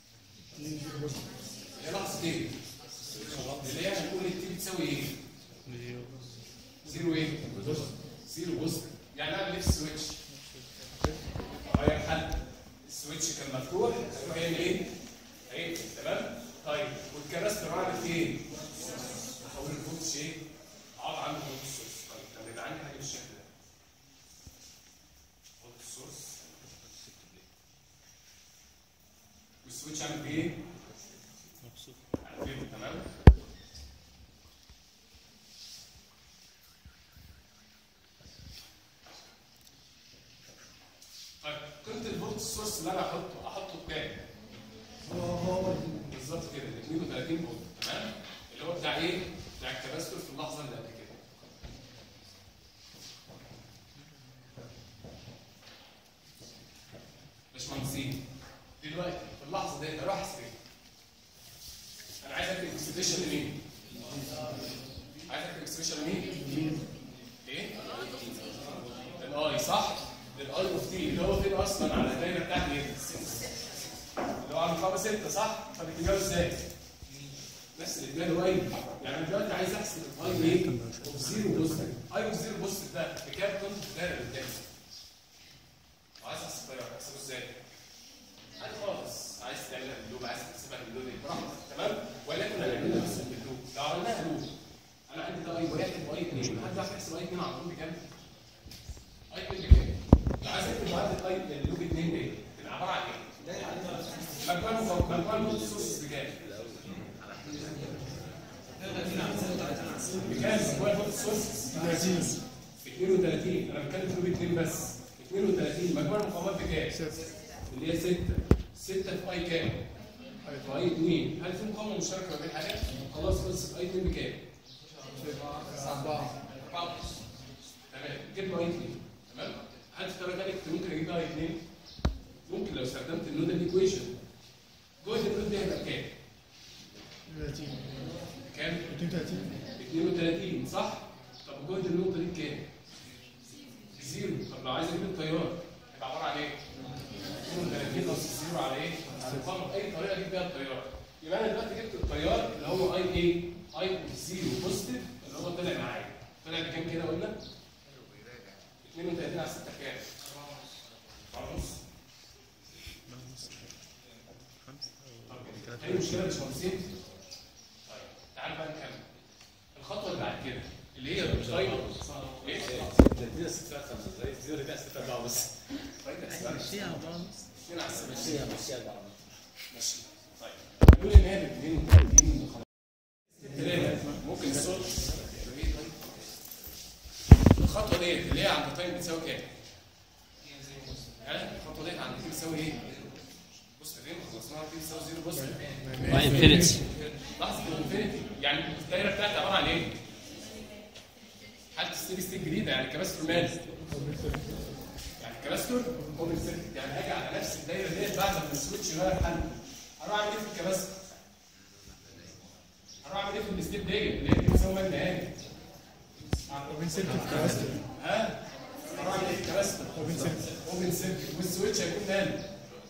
هي لحظه ايه؟ اللي هي هنقول التي بتساوي ايه؟ زيرو ايه؟ زيرو بوزيتيف يعني اعمل ايه في السويتش؟ غير حل السويتش كان مفتوح هيروح يعمل ايه؟ هيقفل تمام؟ طيب والكباستور عامل ايه؟ احول الفولتج ايه؟ اقعد عند فولت السورس طيب طب يبقى عندي حاجه بالشكل ده فولت السورس والسويتش عامل ايه؟ عارفين تمام؟ طيب قيمه الفولت السورس اللي انا احطه احطه بكام؟ بالظبط كده 32 فولت تمام اللي هو بتاع ايه؟ بتاع الكباستور في اللحظه اللي قبل كده باشمهندسين دلوقتي في اللحظه ديت اروح احسب ايه؟ انا عايز اكتب اكسبريشن لمين؟ عايز اكتب اكسبريشن لمين؟ ايه؟ الاي صح؟ الاي اوف تي اللي هو فين اصلا على الدايره بتاعتي ايه؟ بابا 6 صح؟ طب الاتجاه ازاي؟ نفس الاتجاه اللي هو ايه؟ يعني انا دلوقتي عايز احسب الاي ايه؟ اوف زيرو بوزيتيف اي اوف زيرو بوزيتيف ده بكام كنت في الدايره اللي قدامي؟ وعايز احسب التيار احسبه ازاي؟ عادي خالص عايز تعملها باللوب عايز تحسبها باللوب دي براحتك تمام؟ ولكن هنعملها بس باللوب لو عملناها لوب انا عندي ده اي واحد واي اثنين حد يعرف يحسب اي اثنين على طول بكام؟ اي اثنين بكام؟ لو عايز اكتب معادله اي اللوب اثنين دي تبقى عباره عن ايه؟ مجموع المفروض مجموع النوت سورس بكام؟ بكام مجموع النوت سورس؟ 30 32 انا بتكلم في لوب اثنين بس 32 مجموع المقاومات بكام؟ صفر اللي هي 6 6 في اي كام؟ في اي 2 هل في مقاومه مشتركه ما بين حاجات؟ خلاص خلص اي 2 بكام؟ أربعة 4 ونص تمام جبنا اي 2 تمام؟ هل في طريقه ثانيه كنت ممكن اجيب اي 2 ممكن لو استخدمت النودال ايكويشن جوه النود ده هيبقى بكام؟ 30 كام؟ 32 32 صح؟ طب جهد النقطة دي بكام؟ زيرو طب لو عايز اجيب التيار يبقى عبارة عن ايه؟ 32 ناقص الزيرو على ايه؟ على المقام اي طريقة اجيب بيها التيار يبقى انا دلوقتي جبت التيار اللي هو اي ايه؟ اي زيرو بوزيتيف اللي هو طلع معايا طلع بكام كده قلنا؟ 32 على 6 كام؟ 4 ونص طب اي مشكلة مش مهندسين؟ طيب تعال بقى نكمل الخطوه اللي بعد كده اللي هي التايم ايه؟ تدينا ست ساعات خمسة زي زيرو ده ست أربعة بس مشيها على السبب مشيها مشيها أربعة ماشي طيب نقول ان هي الاثنين متقابلين وخلاص ثلاثة ممكن الصوت يبقى ايه طيب؟ الخطوه ديت اللي هي عند التايم بتساوي كام؟ ها الخطوه ديت عند دي بتساوي ايه؟ بص فين خلصناها دي بتساوي زيرو بص وانفينيتي لحظه الانفينيتي يعني الدايره بتاعتي عباره عن ايه؟ حاله ستيدي ستيت جديده يعني كباستور مال يعني كباستور اوبن سيركت يعني هاجي على نفس الدايره ديت بعد ما السويتش غير حل هروح اعمل ايه في الكباستور؟ هروح اعمل ايه في الستيب ديت اللي هي بتساوي مال نهائي؟ اوبن سيركت كاستر ها؟ هروح اعمل ايه في الكباستور؟ اوبن سيركت اوبن سيركت والسويتش هيكون مال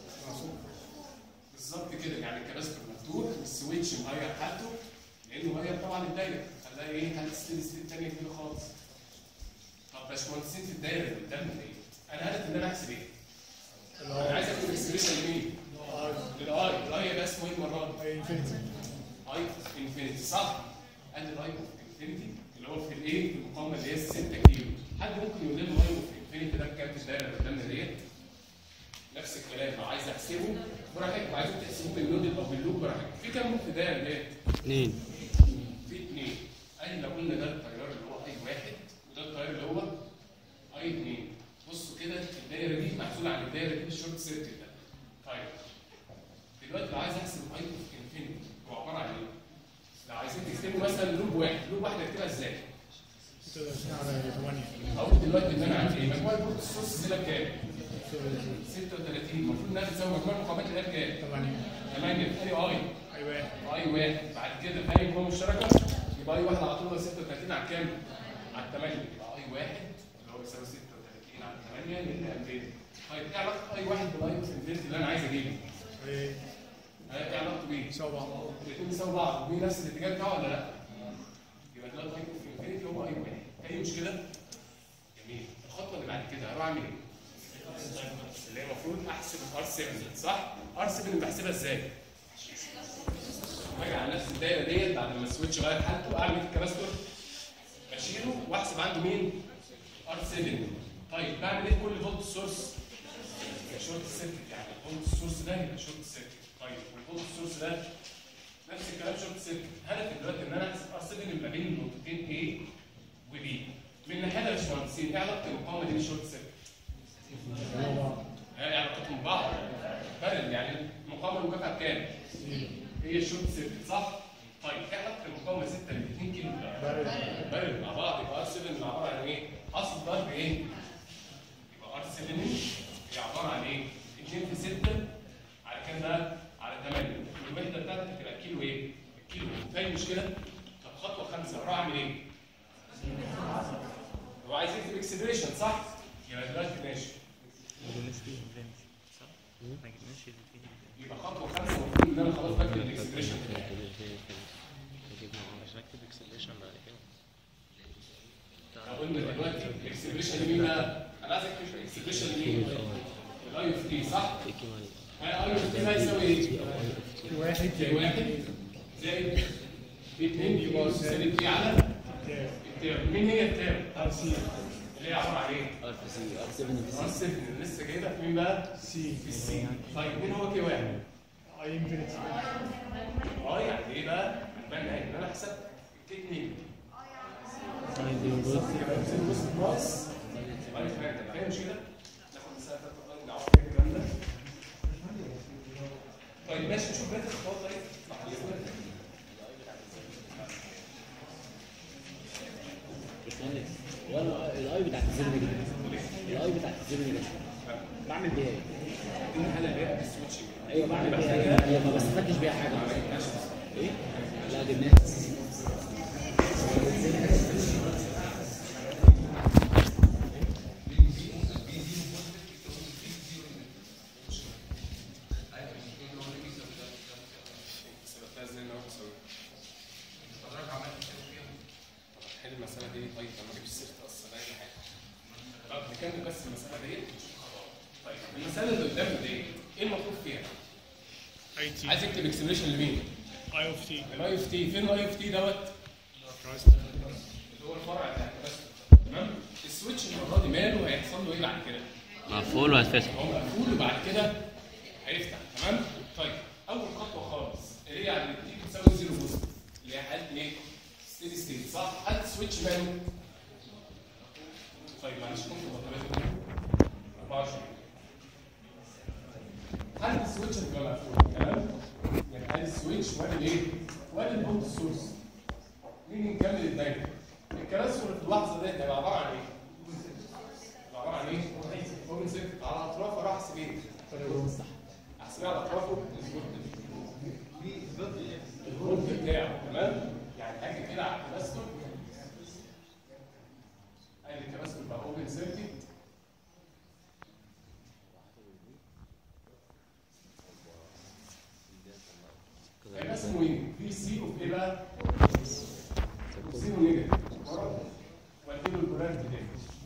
بالظبط كده يعني الكباستور مفتوح والسويتش مغير حالته لانه غير طبعا الدايره خلاها ايه حاله ستيل ستيت ثانيه كده خالص طب باشمهندسين في الدايره اللي قدامنا ايه؟ انا هدف ان انا احسب ايه؟ انا عايز اكتب اكسبريشن لمين؟ للاي الاي يبقى اسمه ايه المره دي؟ اي انفينيتي اي انفينيتي صح؟ ادي الاي اوف انفينيتي اللي هو في الايه؟ في المقاومه اللي هي 6 كيلو حد ممكن يقول لنا الاي اوف انفينيتي ده بكام في الدايره اللي قدامنا ديت؟ نفس الكلام لو عايز احسبه براحتك وعايزين تحسبوه بالنود او باللوب براحتك في كام ممكن دايره ديت؟ اثنين في اثنين اي لو قلنا ده التيار اللي هو اي واحد وده التيار اللي هو اي اثنين بصوا كده الدايره دي محصوله عن الدايره دي بالشورت سيركت ده طيب دلوقتي لو عايز احسب اي اوف انفينيتي هو عباره عن ايه؟ لو عايزين تكتبوا مثلا لوب واحد لوب واحد اكتبها ازاي؟ 26 على 8 اقول دلوقتي ان انا عندي ايه؟ مجموع الفولت السورس ده بكام؟ 36 المفروض انها تساوي مجموع المقاومات اللي هي بكام؟ 8 8 ثاني اي اي واحد اي واحد بعد كده في اي مجموعه مشتركه يبقى اي واحد على طول 36 على كام؟ على 8 يبقى اي واحد اللي هو بيساوي 36 على 8 من 2000 طيب ايه علاقه اي واحد بالاي اوف انفينيتي اللي انا عايز اجيبه؟ ايه ها، ايه علاقته بيه؟ سوا بعض الاثنين بيساووا بعض ومين نفس الاتجاه بتاعه ولا لا؟ يبقى دلوقتي اي اوف انفينيتي هو اي واحد اي مشكله؟ جميل الخطوه اللي بعد كده هروح اعمل ايه؟ اللي هي المفروض احسب ار 7 صح؟ ار 7 بحسبها ازاي؟ باجي على نفس الدايره ديت بعد ما السويتش غير حالته اعمل ايه في الكباستور؟ اشيله واحسب عنده مين؟ ار 7 طيب بعمل ايه في كل فولت سورس؟ شورت سيركت يعني الفولت سورس ده يبقى شورت سيركت طيب والفولت سورس ده نفس الكلام شورت سيركت هدفي دلوقتي ان انا احسب ار 7 ما بين النقطتين A و B من ناحيه يا باشمهندسين ايه علاقه المقاومه دي بالشورت سيركت؟ سوا بعض ايه علاقتهم ببعض؟ بارل يعني المقاومه المكافئه بكام؟ هي الشورت سيركت صح؟ طيب ايه علاقه المقاومه 6 ل 2 كيلو بارد بارل مع بعض يبقى ار 7 عباره عن ايه؟ اصل ضرب ايه؟ يبقى ار 7 هي عباره عن ايه؟ 2 في 6 على كام ده؟ على 8 الوحده بتاعتك هتبقى كيلو ايه؟ كيلو فاهم المشكله؟ طب خطوه خمسه اروح اعمل ايه؟ هو عايز يكتب اكسبريشن صح؟ يبقى دلوقتي ماشي يبقى خطوه خمسه المفروض ان انا خلاص بكتب الاكسبريشن قلنا دلوقتي الاكسبريشن مين بقى؟ انا عايز اكتب الاكسبريشن مين؟ الاي اوف تي صح؟ الاي اوف تي ده يساوي ايه؟ في واحد في واحد زائد في اثنين يبقى سالب تي على التاب مين هي التاب؟ ار سي اللي هي عباره عن ايه؟ ار في سي ار 7 في ار 7 اللي لسه جايبها في مين بقى؟ سي في السي طيب مين هو كي واحد؟ اي انفينيتي اه يعني ايه بقى؟ يبقى انا ان انا حسبت كي 2 بص ناقص وبعد كده انت فاهم مش كده؟ ناخد مسافه تفضل نعرف ايه الكلام ده طيب ماشي نشوف بقيه الخطوات طيب صح ولا الاي بتاعت الزيرو نيجاتيف الاي بتاعت الزيرو نيجاتيف بعمل بيها ايه؟ دي الحاله اللي هي السويتشنج ايوه بعمل بيها ايه؟ هي ما بستفادش بيها حاجه ايه؟ لا جبناها سبقتها ازاي انا بسوي حضرتك عملت كده طب هتحل المساله دي طيب انا ما جبتش سيره اصلا اي حاجه طب نكمل بس المساله دي طيب المساله اللي قدامنا دي ايه المطلوب فيها؟ اي تي عايز اكتب اكسبريشن لمين؟ اي اوف تي الاي اف تي فين الاي اف تي دوت؟ اللي هو الفرع بتاع بس تمام؟ السويتش المره دي ماله هيحصل له ايه بعد كده؟ مقفول وهتفتح هو مقفول وبعد كده هيفتح تمام طيب اول خطوه خالص اللي هي يعني تي بتساوي زيرو بوست اللي هي حاله ايه ستيدي ستيت صح حاله سويتش ماله طيب معلش كنت بطاريه 24 حاله السويتش هتبقى مقفوله تمام يعني حاله السويتش وادي الايه وادي البوت السورس مين نكمل الدايره الكراسور في اللحظه ديت هيبقى عباره عن ايه عباره عن ايه؟ اوبن سيركت على اطرافه راح احسب ايه؟ احسبها على اطرافه الفولت بتاعه تمام؟ يعني حاجه كده على الكباستور ادي الكباستور بقى اوبن سيركت هيبقى اسمه ايه؟ في سي اوف ايه بقى؟ زيرو نيجاتيف واديله البولاريتي دي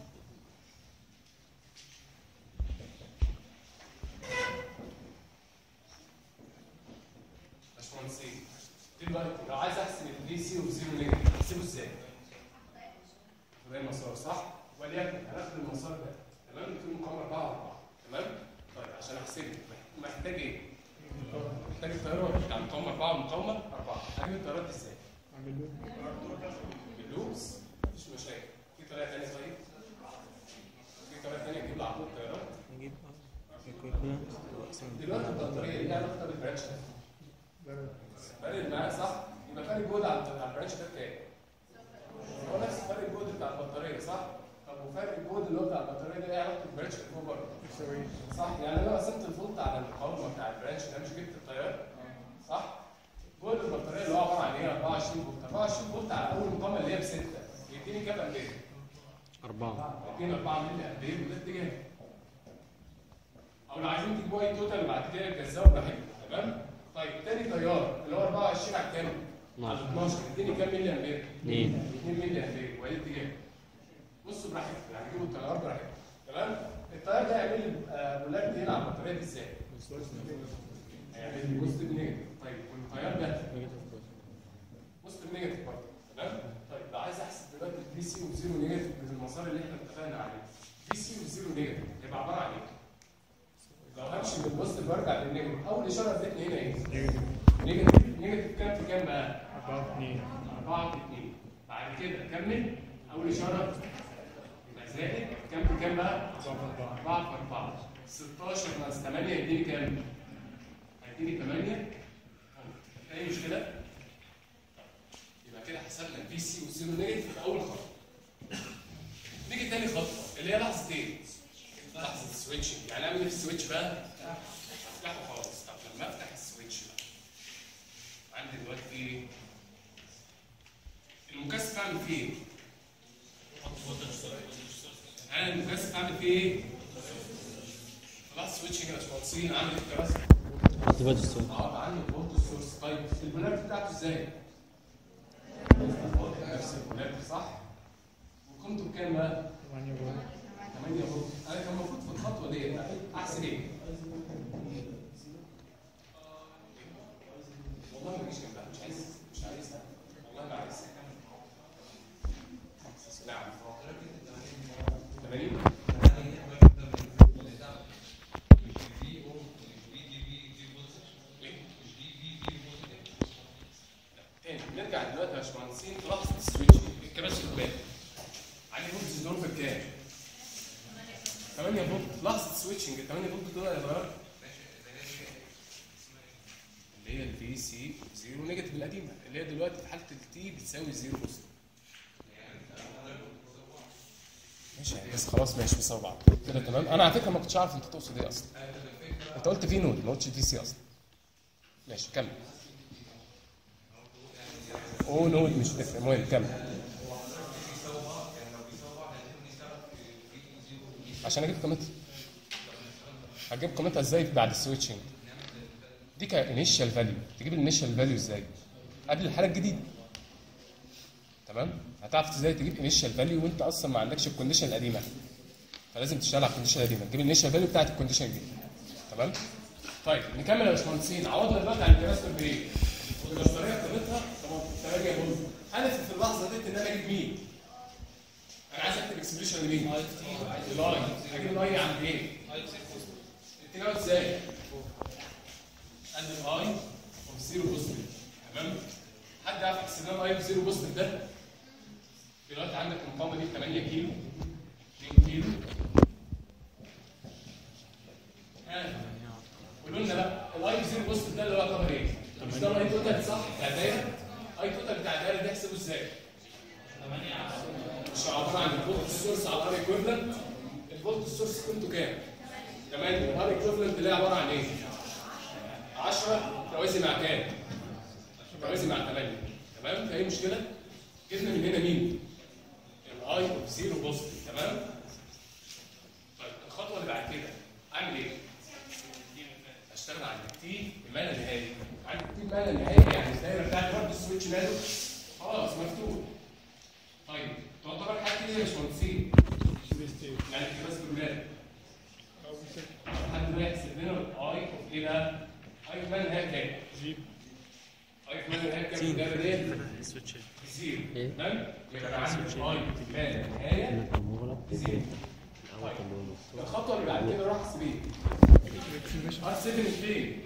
باشمهندس ايه؟ دلوقتي لو عايز احسب الدي سي اوف زيرو نيجاتيف احسبه ازاي؟ ده المسار صح؟ وليكن هناخد المسار ده تمام؟ في مقاومه 4 4 تمام؟ طيب عشان احسبه محتاج ايه؟ محتاج التيارات بتاع مقاومه 4 ومقاومه 4 هجيب التيارات ازاي؟ اعمل له باللوبس مفيش مشاكل في طريقه ثانيه طيب؟ في طريقه ثانيه نجيب له عمود تيارات نجيب دلوقتي البطاريه دي علاقه بالبرانش ده فرق معايا صح؟ يبقى فرق الجهد على على البرانش ده كام؟ هو نفس فرق الجهد بتاع البطاريه صح؟ طب وفرق الجهد اللي هو بتاع البطاريه ده ايه علاقه بالبرانش اللي فوق برضه؟ يساوي صح؟ يعني انا لو قسمت الفولت على المقاومه بتاع البرانش ده مش جبت التيار؟ صح؟ جهد البطاريه اللي هو عباره عن ايه؟ 24 فولت 24 فولت على اول مقاومه اللي هي بسته يديني كام امبير؟ أربعة 2 4 مللي امبير وده اتجاه او لو عايزين تجيبوا اي توتال بعد كده تجزأوا براحتكم تمام طيب تاني تيار اللي هو 24 على كام؟ على 12 اديني كام مللي امبير؟ اتنين 2 مللي امبير وادي اتجاه بصوا براحتكم يعني جيبوا التيار براحتكم تمام التيار ده هيعمل لي بولاريتي هنا على البطاريه دي ازاي؟ هيعمل لي بوزيتيف نيجاتيف طيب والتيار ده بوزيتيف نيجاتيف برضه تمام طيب لو عايز احسب دلوقتي الدي سي وزيرو نيجاتيف من المسار اللي احنا اتفقنا عليه دي سي وزيرو نيجاتيف هيبقى عباره عن ايه؟ لو همشي بالبوزيتيف وارجع للنيجاتيف اول اشاره ادتني هنا ايه؟ نيجاتيف نيجاتيف نيجاتيف كام في كام بقى؟ 4 2 4 في 2 بعد كده كمل اول اشاره يبقى زائد كام في كام بقى؟ 4 4 في 4 16 ناقص 8 يديني كام؟ هيديني 8 اي مشكله؟ يبقى كده حسبنا البي سي والزيرو نيجاتيف في اول خطوه. نيجي تاني خطوه اللي هي لحظه ايه؟ لحظه السويتشنج يعني اعمل ايه في السويتش بقى؟ افتحه خالص طب لما افتح السويتش بقى عندي دلوقتي ايه؟ المكثف اعمل فيه ايه؟ انا المكثف اعمل فيه ايه؟ خلاص سويتشنج يا باشمهندسين عامل ايه الكراسي؟ اعتماد الصوت اه عنده فولت سورس طيب البولاريتي بتاعته ازاي؟ نفس البولاريتي صح؟ وقيمته بكام بقى؟ 8 فولت 8 فولت انا كان المفروض في الخطوه دي احسن ايه؟ والله ما جيش جنبها مش عايز مش عايزها والله ما عايز نعم 80 تاني نرجع دلوقتي يا باشمهندسين لحظه السويتش الكباسيتور بان عليه فولت دور في كام؟ 8 فولت لحظه السويتشنج ال 8 فولت دول هيتغيروا اللي هي الفي سي زيرو نيجاتيف القديمه اللي هي دلوقتي في حاله التي بتساوي زيرو بوست ماشي يعني بس خلاص ماشي بيساوي بعض كده تمام انا على فكره ما كنتش عارف انت تقصد ايه اصلا انت قلت في نود ما قلتش في سي اصلا ماشي كمل او نود مش تفرق المهم كمل عشان اجيب قيمتها هجيب قيمتها ازاي بعد السويتشنج دي كانيشال فاليو تجيب الانيشال فاليو ازاي قبل الحاله الجديده تمام هتعرف ازاي تجيب انيشال فاليو وانت اصلا ما عندكش الكونديشن القديمه فلازم تشتغل على الكونديشن القديمه تجيب الانيشال فاليو بتاعت الكونديشن الجديده تمام طيب نكمل يا باشمهندسين عوضنا دلوقتي عن الكباستور بايه؟ الكباستوريه قيمتها 8 فولت هدفي في اللحظه دي ان انا اجيب مين؟ انا عايز اكتب اكسبريشن لمين؟ الاي هجيب الاي عند ايه؟ التجاوز ازاي؟ عند الاي اوف زيرو بوزيتيف تمام؟ حد عارف يحسب لنا الاي اوف زيرو بوزيتيف ده؟ دلوقتي عندك المقاومه دي 8 كيلو 2 كيلو ها قولوا لنا بقى الاي اوف زيرو بوزيتيف ده اللي هو يعتبر ايه؟ مش ده الاي توتال صح؟ بتاع الدايره؟ اي توتال بتاع الدايره ده احسبه ازاي؟ مش عباره عن الفولت سورس على الار ايكويفالنت الفولت سورس قيمته كام؟ 8 الار ايكويفالنت اللي هي عباره عن ايه؟ 10 توازي مع كام؟ توازي مع 8 تمام؟ فايه مشكله؟ جبنا من هنا مين؟ الاي اوف زيرو بوزيتيف تمام؟ طيب الخطوه اللي بعد كده اعمل ايه؟ اشتغل على التي بما لا نهايه عندي التي بما لا نهايه يعني الدايره بتاعت برضه السويتش ماله خلاص مفتوح طيب تعتبر حاجه كده يا باشمهندسين يعني في بس بالولاد حد بقى يحسب لنا الاي اوف ايه بقى؟ اي اوف ما لا نهايه كام؟ زيرو اي اوف ما لا نهايه كام الدايره ديت؟ زيرو تمام؟ يبقى عندي اي ما لا نهايه زيرو طيب الخطوه اللي بعد كده راح احسب ايه؟ ار 7 فين؟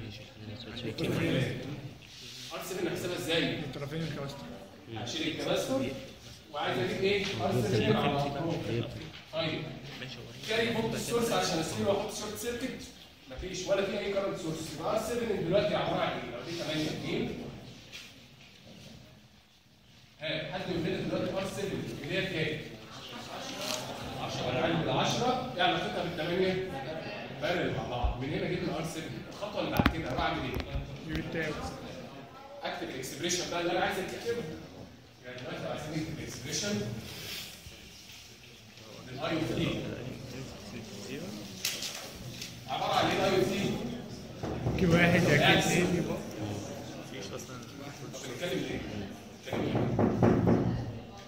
ار 7 احسبها ازاي؟ طرفين الكباستور هشيل الكباستور وعايز اجيب ايه؟ ار 7 على المطلوب طيب كاري فولت سورس عشان اسيبه واحط شورت سيركت مفيش ولا في اي كارنت سورس يبقى ار 7 دلوقتي عباره عن ايه؟ لو دي 8 2 ها حد يقول لنا دلوقتي ار 7 اللي هي كام؟ 10 انا عندي ال 10 يعني علاقتها بال 8 بارل مع بعض من هنا جبنا ار 7 الخطوه اللي بعد كده بعمل ايه؟ يونت تاو اكتب الاكسبريشن بقى اللي انا عايز اكتبه يعني دلوقتي عايزين نكتب الاكسبريشن للاي اوف تي عباره عن ايه الاي اوف تي؟ كي واحد يا كي اثنين يبقى طب بنتكلم ليه؟ بنتكلم ليه؟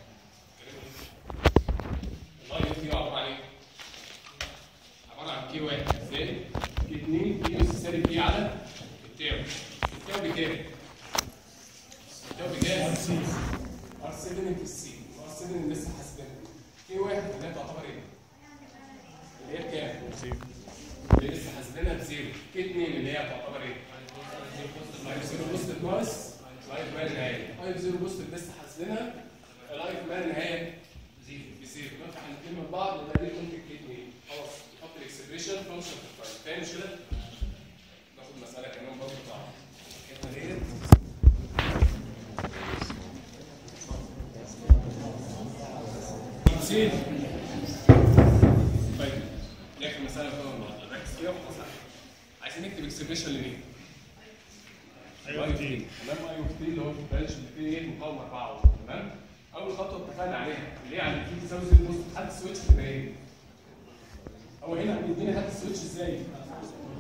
الاي اوف تي عباره عن ايه؟ عباره عن كي واحد زائد كي اثنين كي اس سالب كي على التاو التاو بكام؟ التاو بكام؟ ار 7 ار 7 في السي ار 7 اللي لسه حاسبينها كي واحد اللي هي تعتبر ايه؟ اللي هي كام؟ زيرو اللي لسه حاسبينها بزيرو كي 2 اللي هي تعتبر ايه؟ لايف زيرو بوست ناقص لايف ما نهايه لايف زيرو بوست لسه حاسبينها لايف ما نهايه زيرو بزيرو نفتح الاثنين من بعض يبقى دي ممكن كي 2 خلاص نحط الاكسبريشن فانكشن في الفايل فاهم مش كده؟ ناخد مساله كانهم برضه بتاع الحته ديت خمسين طيب دي اخر مساله في النهارده ركز فيها وخلاص عايزين نكتب اكسبريشن لمين؟ اي اوف تي تمام اي اوف تي اللي هو البرانش اللي فيه ايه مقاومه 4 تمام اول خطوه اتفقنا عليها اللي هي عن التي تساوي زي البوست حد السويتش تبقى ايه؟ هو هنا بيديني حد السويتش ازاي؟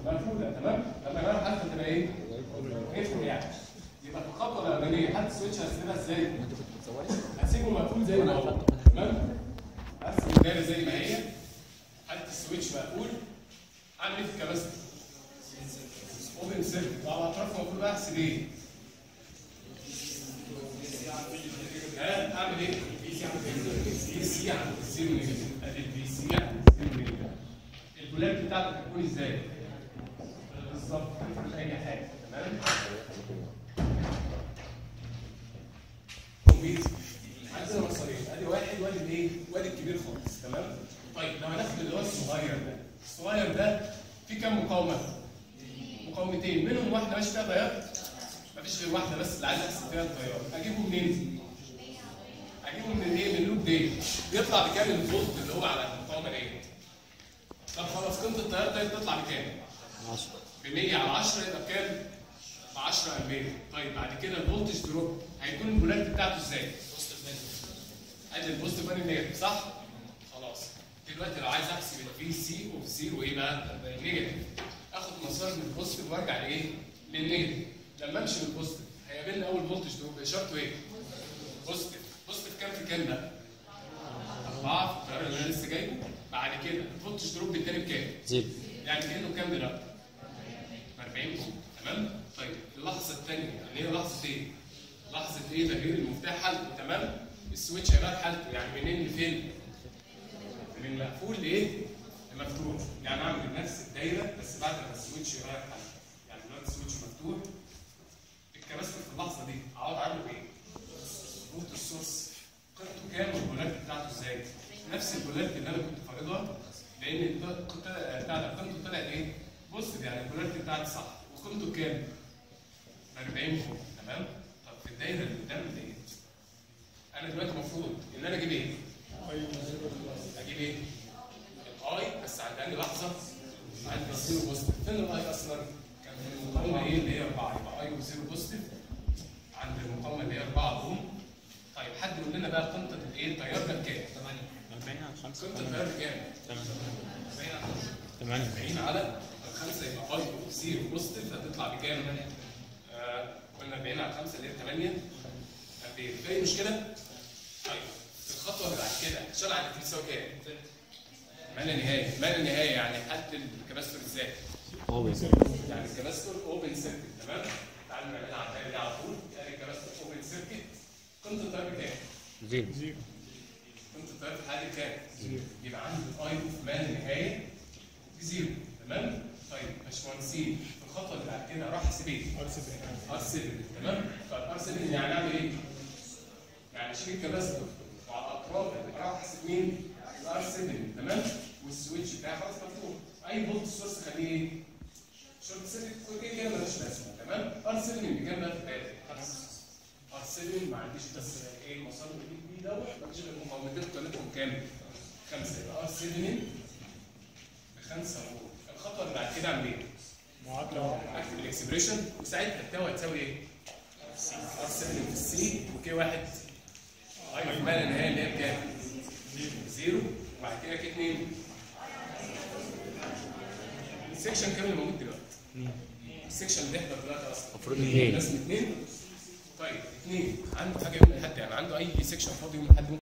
مقفوله تمام لما اغير حالتها تبقى ايه؟ اقفل يعني يبقى في الخطوه الاولانيه حاله السويتش هسيبها ازاي؟ هسيبه مقفول زي ما هو تمام؟ هرسم الدايره زي ما هي حاله السويتش مقفول اعمل ايه في الكباستور؟ اوبن سيركت وعلى اطراف مقفول بقى احسب ايه؟ ها اعمل ايه؟ في سي عند في سي عند الزيرو نيجاتيف ادي الفي سي عند الزيرو نيجاتيف البولاريتي بتاعتك هتكون ازاي؟ بالظبط مش اي حاجه تمام؟ كومبيت عندنا مسارين ادي واحد وادي الايه؟ وادي الكبير خالص تمام؟ طيب لو هناخد اللي هو الصغير ده الصغير ده في كام مقاومه؟ مقاومتين منهم واحده ماشي فيها تيار مفيش غير واحده بس اللي عايز احسب فيها التيار اجيبه منين؟ اجيبه من الايه؟ من اللوب دي بيطلع بكام الفولت اللي هو على المقاومه دي؟ طب خلاص قيمه التيار ده تطلع بكام؟ 10 ب 100 على 10 يبقى بكام؟ ب 10 امبير طيب بعد كده الفولتج دروب هيكون البولاريتي بتاعته ازاي؟ ادي البوزيتيف وادي النيجاتيف صح؟ خلاص دلوقتي لو عايز احسب الفي سي اوف زيرو ايه بقى؟ نيجاتيف اخد مسار من البوزيتيف وارجع لايه؟ للنيجاتيف لما امشي من البوزيتيف هيقابلني اول فولتج دروب اشارته ايه؟ بوزيتيف بوزيتيف كام في كام بقى؟ 4 في التيار اللي انا لسه جايبه بعد كده الفولتج دروب التاني بكام؟ زيرو يعني كانه كام دلوقتي؟ 40 فولت تمام؟ طيب اللحظه الثانيه اللي هي لحظه ايه؟ لحظه ايه تغيير المفتاح حالته تمام؟ السويتش هيغير حالته يعني منين لفين؟ من مقفول لايه؟ لمفتوح يعني اعمل نفس الدايره بس بعد ما السويتش يغير حالته يعني دلوقتي السويتش مفتوح الكباستور في اللحظه دي اقعد اعمل ايه؟ فولت السورس قيمته كام والبولاريتي بتاعته ازاي؟ نفس البولاريتي اللي انا كنت فارضها لان الط- كنت بتاع ده قيمته طلعت ايه؟ بص يعني البولاريتي بتاعتي صح وقيمته كام؟ 40 فولت تمام؟ طب في الدايره اللي قدام ديت انا دلوقتي المفروض ان انا اجيب ايه؟ اجيب ايه؟ الاي بس عند انهي لحظه؟ عند الزيرو بوزيتيف فين الاي اصلا؟ كان في المقاومه ايه اللي هي 4 يبقى اي وزيرو بوزيتيف عند المقاومه اللي هي 4 اوم طيب حد يقول لنا بقى قيمه الايه التيار ده بكام؟ 40 على 5 قيمه التيار بكام؟ 8 40 على 5 يبقى اي زيرو بوزيتيف هتطلع بكام؟ آه قلنا 40 على 5 اللي هي 8 امبير في اي مشكله؟ طيب الخطوه اللي بعد كده شرع اللي بتساوي كام؟ ما لا نهايه ما لا نهايه يعني حد الكباستور ازاي؟ هو يعني الكباستور اوبن سيركت تمام؟ تعالوا نعملها على الدايره دي على طول يعني الكباستور اوبن سيركت قيمه التيار بكام؟ زيرو قيمه التيار في الحاله دي كام؟ يبقى عندي الاي في ما لا نهايه بزيرو تمام؟ طيب باشمهندسين في الخطوه اللي بعد كده اروح احسب ايه؟ ار 7 تمام؟ طيب ار 7 يعني اعمل ايه؟ يعني اشيل الكباستور وعلى الاطراف اروح احسب مين؟ الار 7 تمام؟ والسويتش بتاعي خلاص مفتوح اي فولت سورس خليه ايه؟ شورت سيركت كده كده ملوش لازمه تمام؟ ار 7 بكام بقى في بالي؟ ار 7 ما عنديش بس ايه المسار اللي بيه بيه دوت مفيش غير مقاومتين قيمتهم كام؟ خمسه يبقى ار 7 بخمسه فولت الخطوه اللي بعد كده اعمل ايه؟ معادلة اكتب الاكسبريشن وساعتها التاو هتساوي ايه؟ ار 7 في السي وكي واحد اي في ما لا نهايه اللي هي بكام؟ زيرو وبعد كده كي 2 السكشن كام اللي موجود دلوقتي؟ السكشن اللي احنا دلوقتي اصلا المفروض اتنين. لازم اثنين طيب اثنين عنده حاجه يوم الاحد يعني عنده اي سكشن فاضي يوم الاحد